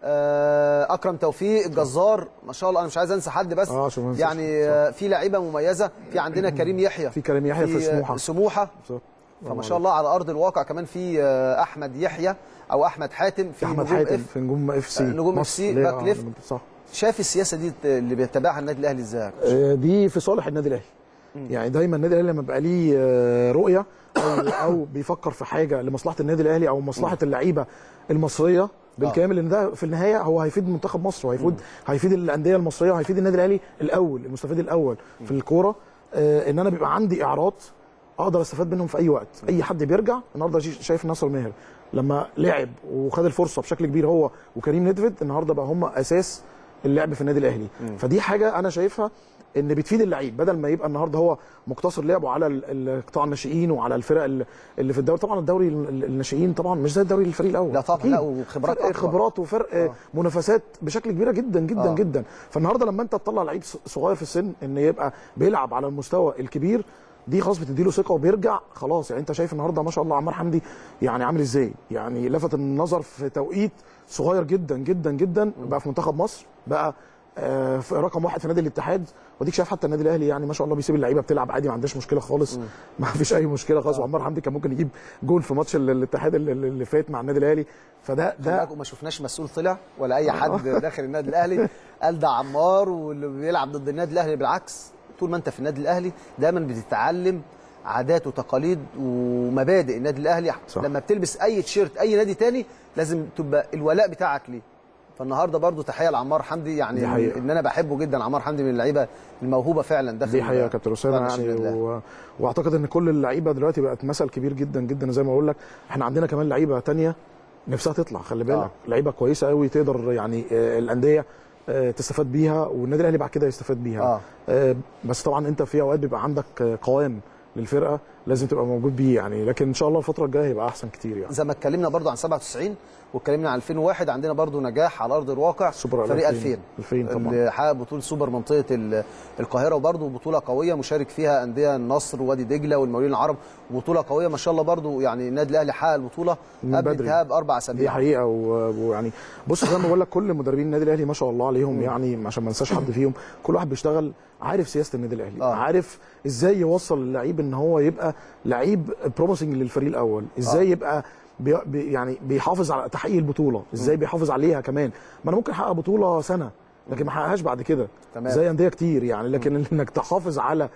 آه، اكرم توفيق الجزار ما شاء الله انا مش عايز انسى حد بس آه، عشان ما ننساش يعني آه، في لعيبه مميزه في عندنا كريم يحيى في كريم يحيى في آه، سموحة. سموحه بالظبط. فما شاء الله على ارض الواقع كمان في آه، احمد يحيى او احمد حاتم في احمد نجوم حاتم اف في نجوم اف سي نجوم اف مصر. سي اللي هي- باك ليفت آه، صح شايف السياسه دي اللي بيتبعها النادي الاهلي ازاي آه، دي في صالح النادي الاهلي يعني دايما النادي الاهلي لما بيبقى ليه آه، رؤيه او او بيفكر في حاجه لمصلحه النادي الاهلي او مصلحه اللعيبه المصريه بالكامل ان ده في النهايه هو هيفيد منتخب مصر وهيفيد هيفيد الانديه المصريه وهيفيد النادي الاهلي الاول المستفيد الاول في الكوره آه، ان انا بيبقى عندي اعراض اقدر استفاد منهم في اي وقت اي حد بيرجع النهارده شي- شايف ناصر ماهر لما لعب وخد الفرصه بشكل كبير هو وكريم ندفد النهارده بقى هم اساس اللعب في النادي الاهلي فدي حاجه انا شايفها ان بتفيد اللعيب بدل ما يبقى النهارده هو مقتصر لعبه على ال- ال- قطاع الناشئين وعلى الفرق ال- اللي في الدوري طبعا الدوري ال- ال- الناشئين طبعا مش زي الدوري الفريق الاول لا طبعا لا وخبرات فرق أكبر. خبرات وفرق آه. منافسات بشكل كبيره جدا جدا آه. آه. جدا فالنهارده لما انت تطلع لعيب ص- صغير في السن ان يبقى بيلعب على المستوى الكبير دي خلاص بتديله ثقه وبيرجع خلاص يعني انت شايف النهارده ما شاء الله عمار حمدي يعني عامل ازاي يعني لفت النظر في توقيت صغير جدا جدا جدا بقى في منتخب مصر بقى آه، في رقم واحد في نادي الاتحاد وديك شايف حتى النادي الاهلي يعني ما شاء الله بيسيب اللعيبه بتلعب عادي ما عندهاش مشكله خالص ما فيش اي مشكله خالص وعمار حمدي كان ممكن يجيب جول في ماتش ال- الاتحاد اللي- اللي فات مع النادي الاهلي فده ده ده ما شفناش مسؤول طلع ولا اي حد داخل النادي الاهلي قال ده عمار واللي بيلعب ضد النادي الاهلي بالعكس طول ما انت في النادي الاهلي دايما بتتعلم عادات وتقاليد ومبادئ النادي الاهلي صح. لما بتلبس اي تيشيرت اي نادي تاني لازم تبقى الولاء بتاعك ليه فالنهارده برضو تحيه لعمار حمدي يعني دي حقيقة. ان انا بحبه جدا عمار حمدي من اللعيبه الموهوبه فعلا داخل دي حقيقه يا كابتن اسامه قطاع يعني الناشئين و... واعتقد ان كل اللعيبه دلوقتي بقت مثل كبير جدا جدا زي ما بقول لك احنا عندنا كمان لعيبه تانية نفسها تطلع خلي بالك آه. لعيبه كويسه قوي تقدر يعني آه، الانديه آه، تستفاد بيها والنادي الاهلي بعد كده يستفاد بيها آه. آه، بس طبعا انت في اوقات بيبقى عندك آه، قوام للفرقه لازم تبقى موجود بيه يعني لكن ان شاء الله الفتره الجايه هيبقى احسن كتير يعني زي ما اتكلمنا برضو عن 97 واتكلمنا عن 2001 عندنا برضو نجاح على ارض الواقع سوبر فريق 2000. 2000 2000 طبعا. اللي حقق بطوله سوبر منطقه ال- القاهره وبرضو بطوله قويه مشارك فيها انديه النصر ووادي دجله والمقاولين العرب بطوله قويه ما شاء الله برضو يعني النادي الاهلي حقق البطوله من قبل بدري. انتهاء باربع دي اسابيع حقيقه و- ويعني بص زي ما بقول لك كل مدربين النادي الاهلي ما شاء الله عليهم يعني عشان ما انساش حد فيهم كل واحد بيشتغل عارف سياسه النادي الاهلي آه. عارف ازاي يوصل اللعيب ان هو يبقى لعيب بروميسنج للفريق الاول ازاي آه. يبقى بي بي يعني بيحافظ على تحقيق البطوله ازاي بيحافظ عليها كمان ما انا ممكن احقق بطوله سنه لكن ما احققهاش بعد كده تمام. زي انديه كتير يعني لكن انك تحافظ على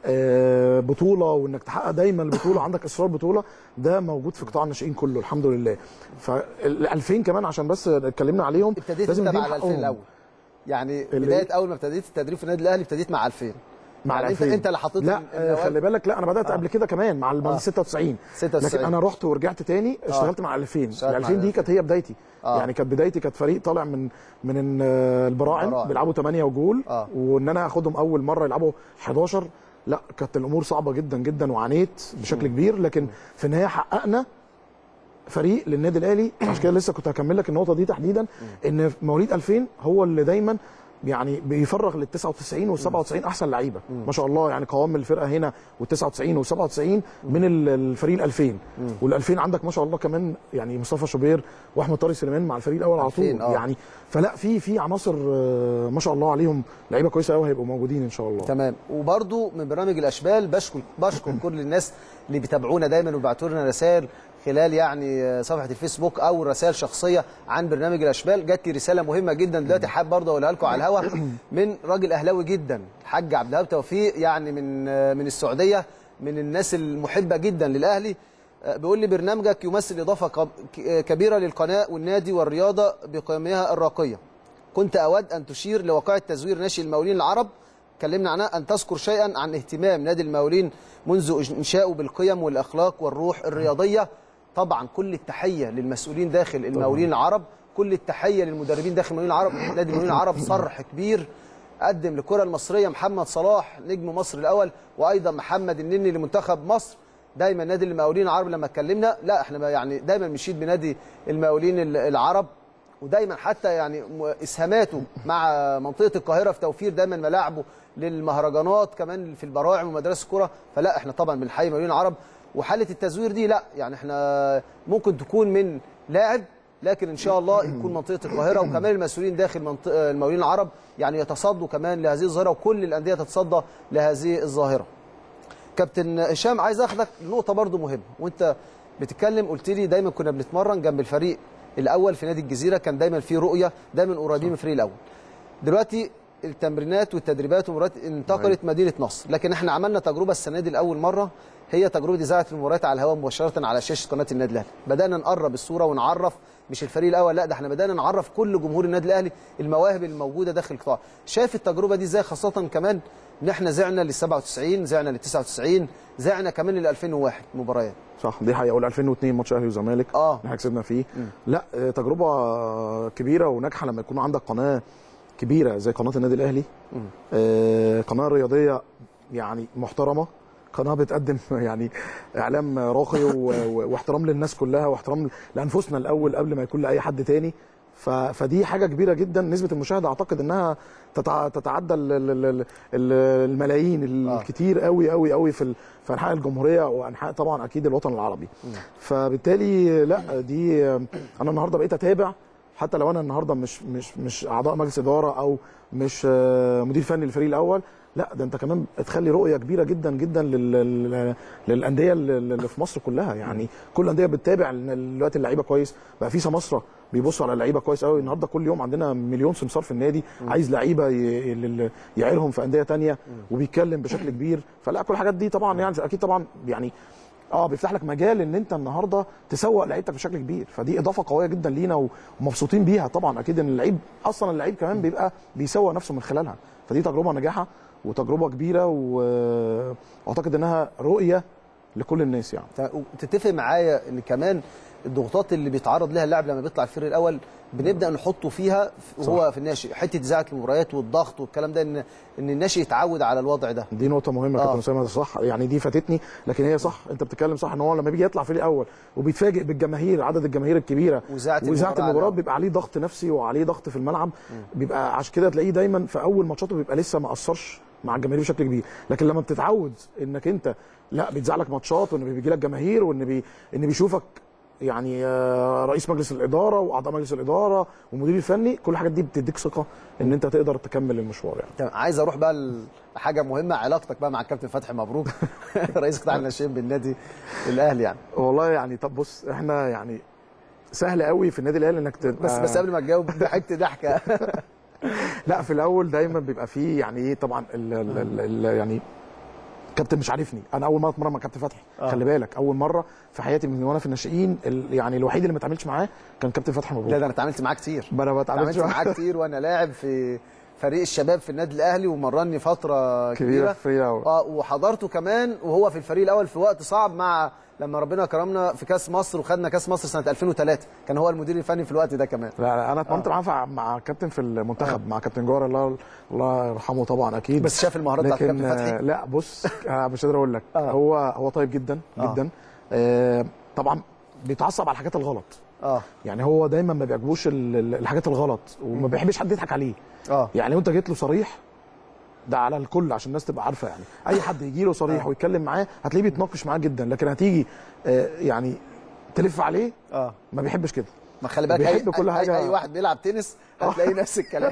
آه، بطوله وانك تحقق دايما البطوله عندك اصرار بطوله ده موجود في قطاع الناشئين كله الحمد لله فال 2000 كمان عشان بس اتكلمنا عليهم ابتديت لازم انت مع نديهم ال 2000 حقهم. الاول يعني اللي- بدايه اول ما ابتديت التدريب في النادي الاهلي ابتديت مع 2000 مع يعني ال انت 2000 انت اللي حطيت لا ال- آه، الأوائل. خلي بالك لا انا بدات آه. قبل كده كمان مع ال آه. 96 96. لكن انا رحت ورجعت تاني اشتغلت مع ال 2000 اشتغلت ال مع 2000 دي 2000. كانت هي بدايتي آه. يعني كانت بدايتي كانت فريق طالع من من ال- البراعم البراعم. بيلعبوا 8 وجول آه. وان انا اخدهم اول مره يلعبوا 11 لا كانت الامور صعبه جدا جدا وعانيت بشكل كبير لكن في النهايه حققنا فريق للنادي الاهلي عشان كده لسه كنت هكمل لك النقطه دي تحديدا ان مواليد 2000 هو اللي دايما يعني بيفرغ لل 99 وال 97 احسن لعيبه ما شاء الله يعني قوام الفرقه هنا وال 99 وال 97 من ال- الفريق ال 2000 وال 2000 عندك ما شاء الله كمان يعني مصطفى شوبير واحمد طارق سليمان مع الفريق الاول على 2000 طول آه. يعني فلا في في عناصر آه، ما شاء الله عليهم لعيبه كويسه قوي هيبقوا موجودين ان شاء الله تمام وبرضو من برامج الاشبال بشكر بشكر كل الناس اللي بيتابعونا دايما وبيبعتوا لنا رسائل خلال يعني صفحه الفيسبوك او رسائل شخصيه عن برنامج الاشبال جات لي رساله مهمه جدا دلوقتي حابب برضه اقولها لكم على الهوا من راجل اهلاوي جدا الحاج عبد الوهاب توفيق يعني من من السعوديه من الناس المحبه جدا للاهلي بيقول لي برنامجك يمثل اضافه كب- كبيره للقناه والنادي والرياضه بقيمها الراقيه كنت أود أن تشير لواقع تزوير ناشئ المقاولين العرب كلمنا عنها أن تذكر شيئا عن اهتمام نادي المقاولين منذ إنشائه بالقيم والأخلاق والروح الرياضية طبعا كل التحية للمسؤولين داخل المقاولين العرب كل التحية للمدربين داخل المقاولين العرب نادي المقاولين العرب صرح كبير قدم للكرة المصرية محمد صلاح نجم مصر الأول وأيضا محمد النني لمنتخب مصر دايما نادي المقاولين العرب لما اتكلمنا لا احنا يعني دايما بنشيد بنادي المقاولين العرب ودايما حتى يعني م- اسهاماته مع منطقه القاهره في توفير دايما ملاعبه للمهرجانات كمان في البراعم ومدارس الكره فلا احنا طبعا بنحيي مليون العرب وحاله التزوير دي لا يعني احنا ممكن تكون من لاعب لكن ان شاء الله يكون منطقه القاهره وكمان المسؤولين داخل منطقه المقاولين العرب يعني يتصدوا كمان لهذه الظاهره وكل الانديه تتصدى لهذه الظاهره كابتن هشام عايز اخدك نقطه برضو مهمه وانت بتتكلم قلت لي دايما كنا بنتمرن جنب الفريق الاول في نادي الجزيره كان دايما في رؤيه دايما قريبين من الفريق الاول دلوقتي التمرينات والتدريبات والمباريات انتقلت مدينه نصر لكن احنا عملنا تجربه السنه دي لاول مره هي تجربه اذاعه المباريات على الهواء مباشره على شاشه قناه النادي الاهلي بدانا نقرب الصوره ونعرف مش الفريق الاول لا ده احنا بدانا نعرف كل جمهور النادي الاهلي المواهب الموجوده داخل القطاع شايف التجربه دي ازاي خاصه كمان ان احنا زعنا لل 97 زعنا لل 99 زعنا كمان لل 2001 مباريات صح دي حقيقه وال 2002 ماتش اهلي وزمالك اه احنا كسبنا فيه لا آه، تجربه كبيره وناجحه لما يكون عندك قناه كبيره زي قناه النادي الاهلي آه، قناه رياضيه يعني محترمه قناه بتقدم يعني اعلام راقي و- و- واحترام للناس كلها واحترام لانفسنا الاول قبل ما يكون لاي حد تاني ف- فدي حاجه كبيره جدا نسبه المشاهده اعتقد انها تتع- تتعدى ال- ال- ال- ال- الملايين الكتير قوي قوي قوي في ال- في انحاء الجمهوريه وانحاء طبعا اكيد الوطن العربي فبالتالي لا دي انا النهارده بقيت اتابع حتى لو انا النهارده مش مش مش اعضاء مجلس اداره او مش آه، مدير فني للفريق الاول لا ده انت كمان تخلي رؤيه كبيره جدا جدا لل- لل- للانديه اللي اللي في مصر كلها يعني كل الانديه بتتابع لأن دلوقتي اللعيبه كويس بقى في سماسره بيبصوا على اللعيبه كويس قوي النهارده كل يوم عندنا مليون سمسار في النادي عايز لعيبه ي- لل- يعيرهم في انديه تانية وبيتكلم بشكل كبير فلا كل الحاجات دي طبعا يعني اكيد طبعا يعني اه بيفتح لك مجال ان انت النهارده تسوق لعيبتك بشكل كبير فدي اضافه قويه جدا لينا ومبسوطين بيها طبعا اكيد ان اللعيب اصلا اللعيب كمان بيبقى بيسوق نفسه من خلالها فدي تجربه ناجحه وتجربه كبيره و- واعتقد انها رؤيه لكل الناس يعني تتفق معايا ان كمان الضغوطات اللي بيتعرض لها اللاعب لما بيطلع الفريق الاول بنبدا نحطه فيها وهو صح. في الناشئ حته اذاعه المباريات والضغط والكلام ده ان ان الناشئ يتعود على الوضع ده دي نقطة مهمة آه. كابتن أسامة صح يعني دي فاتتني لكن هي صح أنت بتتكلم صح إن هو لما بيجي يطلع فريق أول وبيتفاجئ بالجماهير عدد الجماهير الكبيرة وإذاعة وإذاعة المباراة المباراة على- بيبقى عليه ضغط نفسي وعليه ضغط في الملعب بيبقى عشان كده تلاقيه دايما في أول ماتشاته بيبقى لسه ما أثرش مع الجماهير بشكل كبير لكن لما بتتعود إنك أنت لا بيتذاع لك ماتشات وإن بيجي لك جماهير وإن بي إن بيشوفك يعني آه، رئيس مجلس الاداره واعضاء مجلس الاداره والمدير الفني كل الحاجات دي بتديك ثقه ان انت تقدر تكمل المشوار يعني تمام عايز اروح بقى لحاجه مهمه علاقتك بقى مع الكابتن فتحي مبروك رئيس قطاع الناشئين بالنادي الاهلي يعني والله يعني طب بص احنا يعني سهل قوي في النادي الاهلي انك تبقى بس بس قبل ما تجاوب ضحكت ضحكه لا في الاول دايما بيبقى فيه يعني ايه طبعا ال ال ال ال يعني كابتن مش عارفني انا اول مره اتمرن مع كابتن فتحي آه. خلي بالك اول مره في حياتي من وانا في الناشئين ال- يعني الوحيد اللي ما اتعاملتش معاه كان كابتن فتحي مبروك لا ده انا اتعاملت معاه كتير ما انا ما اتعاملتش اتعاملت معاه كتير وانا لاعب في فريق الشباب في النادي الاهلي ومرني فتره كبيرة كبيره في الفريق الأول. اه وحضرته كمان وهو في الفريق الاول في وقت صعب مع لما ربنا كرمنا في كاس مصر وخدنا كاس مصر سنه 2003 كان هو المدير الفني في الوقت ده كمان لا لا انا اتمرنت معاه فع- مع كابتن في المنتخب مع كابتن جوهر الله الله يرحمه طبعا اكيد بس شاف المهارات بتاعت لكن كابتن فتحي؟ آه، لا بص آه، مش قادر اقول لك هو هو طيب جدا آه. جدا آه، طبعا بيتعصب على الحاجات الغلط اه يعني هو دايما ما بيعجبوش ال- ال- الحاجات الغلط وما بيحبش حد يضحك عليه اه يعني لو انت جيت له صريح ده على الكل عشان الناس تبقى عارفه يعني اي حد يجي له صريح آه. ويتكلم معاه هتلاقيه بيتناقش معاه جدا لكن هتيجي آه، يعني تلف عليه اه ما بيحبش كده ما خلي بالك اي, بيحب كل أي, حاجه اي واحد بيلعب تنس هتلاقي نفس الكلام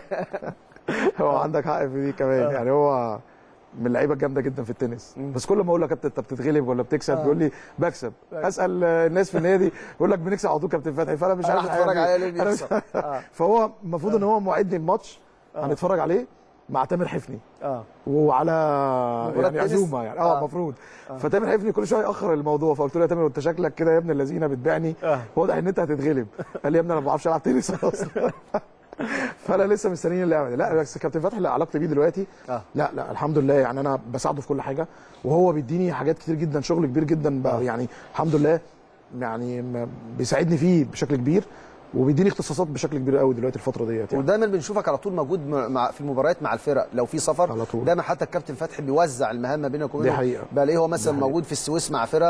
هو عندك حق في دي كمان يعني هو من اللعيبه الجامده جدا في التنس بس كل ما اقول له يا كابتن انت بتتغلب ولا بتكسب آه. بيقول لي بكسب اسال آه، الناس في النادي يقول لك بنكسب على طول كابتن فتحي فانا مش أنا عارف هتفرج الحقيقة عليه دي. ليه أنا مش- بيكسب. آه. فهو المفروض ان هو موعدني الماتش هنتفرج عليه مع تامر حفني اه وعلى مباراة يعني تنس؟ عزومه يعني آه. اه المفروض فتامر حفني كل شويه ياخر الموضوع فقلت له يا تامر انت شكلك كده يا ابن الذين بتبيعني آه. واضح ان انت هتتغلب قال لي يا ابني انا ما بعرفش العب تنس اصلا فانا لسه مستنيين اللعبه دي لا بس كابتن فتحي اللي علاقتي بيه دلوقتي آه. لا لا الحمد لله يعني انا بساعده في كل حاجه وهو بيديني حاجات كتير جدا شغل كبير جدا بقى يعني الحمد لله يعني م- بيساعدني فيه بشكل كبير وبيديني اختصاصات بشكل كبير قوي دلوقتي الفتره ديت يعني. ودايما بنشوفك على طول موجود مع- مع في المباريات مع الفرق لو في سفر على طول. دايما حتى الكابتن فتحي بيوزع المهام ما بينك دي وبينه حقيقة. بلاقيه هو مثلا دي حقيقة. موجود في السويس مع فرقه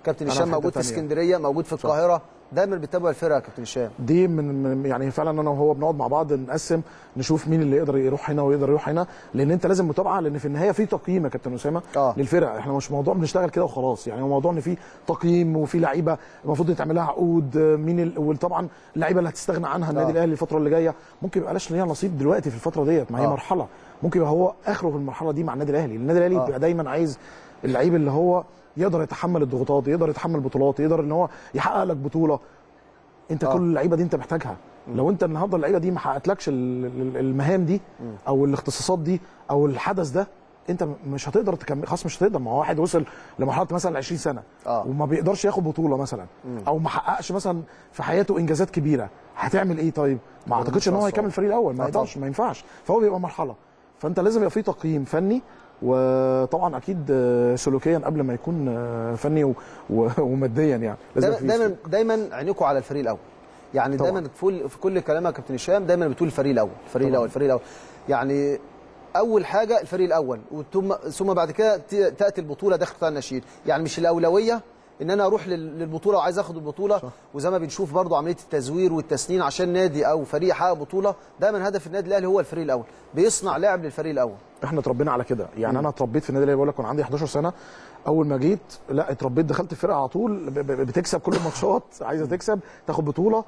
كابتن أنا هشام في حتة موجود في تانية. اسكندريه موجود في القاهره دايما بيتابع الفرقه يا كابتن هشام دي من من- يعني فعلا انا وهو بنقعد مع بعض نقسم نشوف مين اللي يقدر يروح هنا ويقدر يروح هنا لان انت لازم متابعه لان في النهايه في تقييم يا كابتن اسامه آه. للفرقه احنا مش موضوع بنشتغل كده وخلاص يعني هو موضوع ان في تقييم وفي لعيبه المفروض يتعمل لها عقود آه، مين ال... وطبعا اللعيبه اللي هتستغنى عنها النادي آه. الاهلي الفتره اللي جايه ممكن يبقى لها نصيب دلوقتي في الفتره ديت ما هي آه. مرحله ممكن يبقى هو اخره في المرحله دي مع النادي الاهلي النادي الاهلي آه. بيبقى دايما عايز اللعيب اللي هو يقدر يتحمل الضغوطات يقدر يتحمل بطولات يقدر ان هو يحقق لك بطوله انت آه. كل اللعيبه دي انت محتاجها لو انت النهارده اللعيبه دي ما حققتلكش ال- ال- المهام دي او الاختصاصات دي او الحدث ده انت م- مش هتقدر تكمل خلاص مش هتقدر ما هو واحد وصل لمرحله مثلا 20 سنه آه. وما بيقدرش ياخد بطوله مثلا او ما حققش مثلا في حياته انجازات كبيره هتعمل ايه طيب ما اعتقدش ان هو هيكمل الفريق الاول ما آه يقدرش طبعا. ما ينفعش فهو بيبقى مرحله فانت لازم يبقى في تقييم فني وطبعا اكيد آه، سلوكيا قبل ما يكون آه، فني و- و- وماديا يعني لازم دايما يبقى في دايما, دايما عينيكم على الفريق الاول يعني طبعاً. دايما في كل في كل كلامك يا كابتن هشام دايما بتقول الفريق الاول الفريق طبعاً. الاول الفريق الاول يعني اول حاجه الفريق الاول ثم ثم بعد كده ت- تاتي البطوله داخل قطاع الناشئين يعني مش الاولويه ان انا اروح لل- للبطوله وعايز اخد البطوله صح. وزي ما بنشوف برضو عمليه التزوير والتسنين عشان نادي او فريق يحقق بطوله دايما هدف النادي الاهلي هو الفريق الاول بيصنع لاعب للفريق الاول احنا اتربينا على كده يعني انا اتربيت في النادي الاهلي بقول لك وانا عندي 11 سنه اول ما جيت لا اتربيت دخلت الفرقه على طول ب- ب- بتكسب كل الماتشات عايزه تكسب تاخد بطوله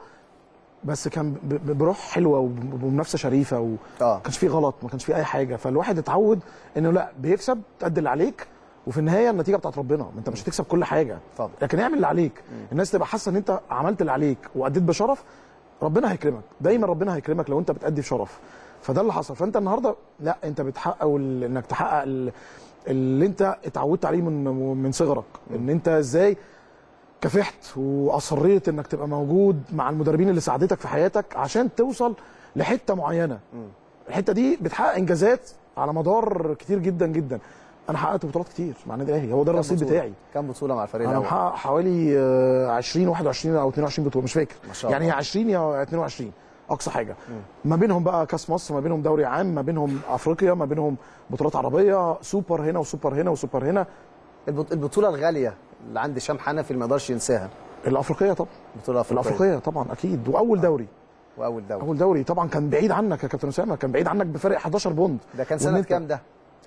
بس كان ب- ب- بروح حلوه وب- وبمنافسه شريفه وما اه كانش فيه غلط ما كانش فيه اي حاجه فالواحد اتعود انه لا بيكسب تأدي اللي عليك وفي النهايه النتيجه بتاعت ربنا ما انت مش هتكسب كل حاجه طبعا. لكن اعمل اللي عليك الناس تبقى حاسه ان انت عملت اللي عليك واديت بشرف ربنا هيكرمك دايما ربنا هيكرمك لو انت بتأدي بشرف فده اللي حصل فانت النهارده لا انت بتحقق ال- انك تحقق ال- اللي انت اتعودت عليه من من صغرك ان انت ازاي كافحت واصريت انك تبقى موجود مع المدربين اللي ساعدتك في حياتك عشان توصل لحته معينه الحته دي بتحقق انجازات على مدار كتير جدا جدا انا حققت بطولات كتير مع النادي الاهلي هو ده كام الرصيد بطولة؟ بتاعي كام بطوله مع الفريق انا الاول محقق حوالي آه، 20 21 او 22 بطوله مش فاكر ما شاء يعني الله. يا 20 يا 22 اقصى حاجه ما بينهم بقى كاس مصر ما بينهم دوري عام ما بينهم افريقيا ما بينهم بطولات عربيه سوبر هنا وسوبر هنا وسوبر هنا البط- البطوله الغاليه اللي عند هشام حنفي اللي ما يقدرش ينساها الافريقيه طبعا البطوله الافريقيه الافريقيه طبعا اكيد واول دوري واول دوري اول دوري طبعا كان بعيد عنك يا كابتن اسامه كان بعيد عنك بفرق 11 بوند ده كان وإن سنه أنت- كام ده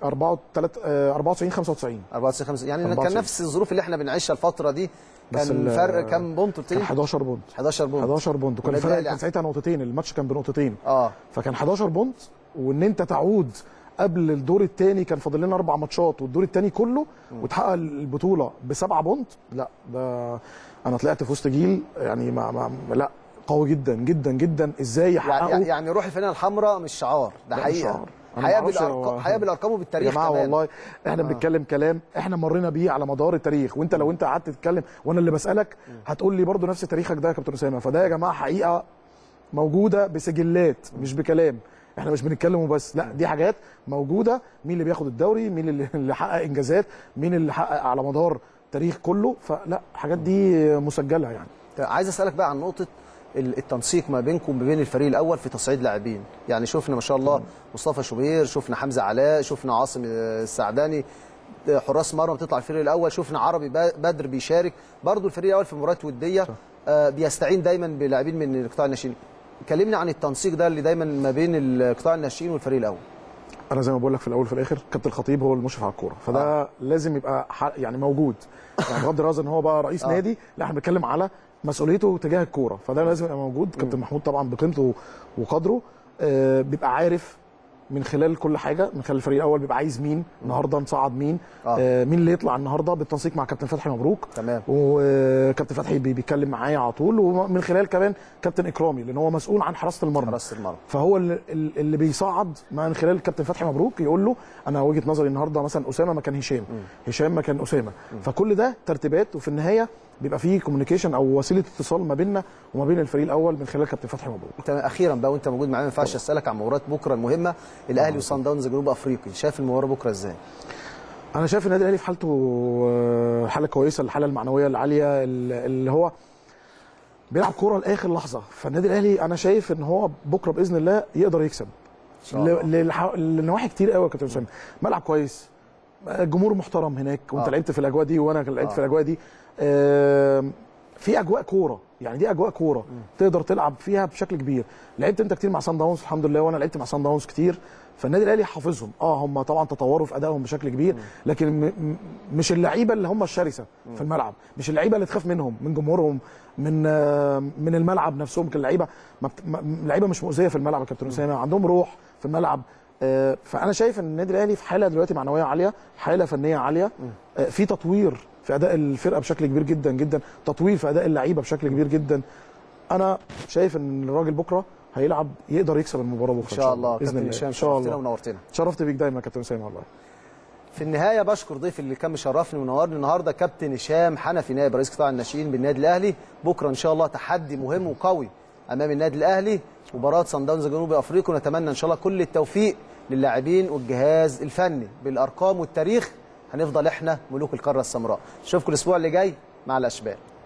94 94 95 94 5 يعني كان 94. نفس الظروف اللي احنا بنعيشها الفتره دي بس كان ال- فرق كام بونت قلت كان لي 11 بوند 11 بونت 11 بوند وكان والنادي الفرق الأهلي كان ساعتها نقطتين الماتش كان بنقطتين اه فكان 11 بونت وان انت تعود قبل الدور الثاني كان فاضل لنا اربع ماتشات والدور الثاني كله وتحقق البطوله بسبعه بونت لا ده انا طلعت في وسط جيل يعني ما, ما لا قوي جدا جدا جدا ازاي يحققوا يعني يعني روح الفانله الحمراء مش شعار ده لا، مش حقيقه شعار. أنا حياه معرفش بالارقام هو- حياه بالارقام وبالتاريخ يا جماعه كمان والله احنا آه. بنتكلم كلام احنا مرينا بيه على مدار التاريخ وانت لو انت قعدت تتكلم وانا اللي بسالك هتقول لي برضو نفس تاريخك ده يا كابتن اسامه فده يا جماعه حقيقه موجوده بسجلات مش بكلام احنا مش بنتكلم وبس لا دي حاجات موجوده مين اللي بياخد الدوري مين اللي اللي حقق انجازات مين اللي حقق على مدار التاريخ كله فلا الحاجات دي مسجله يعني طيب، عايز اسالك بقى عن نقطه ال- التنسيق ما بينكم وما بين الفريق الاول في تصعيد لاعبين يعني شفنا ما شاء الله مصطفى شوبير شفنا حمزه علاء شفنا عاصم آه، السعداني آه، حراس مرمى بتطلع الفريق الاول شفنا عربي ب- بدر بيشارك برضو الفريق الاول في مباريات وديه آه، بيستعين دايما بلاعبين من قطاع الناشئين كلمني عن التنسيق ده اللي دايما ما بين قطاع الناشئين والفريق الاول انا زي ما بقول لك في الاول وفي الاخر كابتن الخطيب هو المشرف على الكوره فده آه. لازم يبقى ح- يعني موجود يعني بغض النظر ان هو بقى رئيس آه. آه. نادي لا احنا بنتكلم على مسؤوليته تجاه الكوره فده لازم يبقى موجود كابتن محمود طبعا بقيمته وقدره آه بيبقى عارف من خلال كل حاجه من خلال الفريق الاول بيبقى عايز مين النهارده نصعد مين آه. آه مين اللي يطلع النهارده بالتنسيق مع كابتن فتحي مبروك تمام وكابتن فتحي بي- بيتكلم معايا على طول ومن خلال كمان كابتن اكرامي لان هو مسؤول عن حراسه المرمى حراسه المرمى فهو اللي, اللي بيصعد من خلال كابتن فتحي مبروك يقول له انا وجهه نظري النهارده مثلا اسامه مكان هشام هشام مكان اسامه فكل ده ترتيبات وفي النهايه بيبقى فيه كوميونيكيشن او وسيله اتصال ما بيننا وما بين الفريق الاول من خلال كابتن فتحي مبروك انت اخيرا بقى وانت موجود معايا ما ينفعش اسالك عن مباراه بكره المهمه الاهلي وصن داونز جنوب افريقي شايف المباراه بكره ازاي انا شايف النادي الاهلي في حالته آه، حاله كويسه الحاله المعنويه العاليه اللي هو بيلعب كوره لاخر لحظه فالنادي الاهلي انا شايف ان هو بكره باذن الله يقدر يكسب شاء الله. ل- للح- لنواحي كتير قوي يا كابتن اسامه ملعب كويس جمهور محترم هناك وانت آه. لعبت في الاجواء دي وانا لعبت آه. في الاجواء دي آم، في اجواء كوره يعني دي اجواء كوره تقدر تلعب فيها بشكل كبير لعبت انت كتير مع سان داونز الحمد لله وانا لعبت مع سان داونز كتير فالنادي الاهلي حافظهم اه هم طبعا تطوروا في ادائهم بشكل كبير لكن م- م- مش اللعيبه اللي هم الشرسه في الملعب مش اللعيبه اللي تخاف منهم من جمهورهم من آه، من الملعب نفسهم اللعيبه ما بت- ما- لعيبه مش مؤذيه في الملعب يا كابتن اسامه عندهم روح في الملعب آه، فانا شايف ان النادي الاهلي في حاله دلوقتي معنويه عاليه حاله فنيه عاليه آه، في تطوير في اداء الفرقه بشكل كبير جدا جدا تطوير في اداء اللعيبه بشكل كبير جدا انا شايف ان الراجل بكره هيلعب يقدر يكسب المباراه بكره ان شاء الله باذن كابتن الله هشام ان شاء شرفتنا الله ونورتنا شرفت بيك دايما يا كابتن اسامه والله في النهايه بشكر ضيفي اللي كان مشرفني ونورني النهارده كابتن هشام حنفي نائب رئيس قطاع الناشئين بالنادي الاهلي بكره ان شاء الله تحدي مهم وقوي امام النادي الاهلي مباراه صن داونز جنوب افريقيا ونتمنى ان شاء الله كل التوفيق للاعبين والجهاز الفني بالارقام والتاريخ هنفضل احنا ملوك القاره السمراء اشوفكم الاسبوع اللي جاي مع الاشبال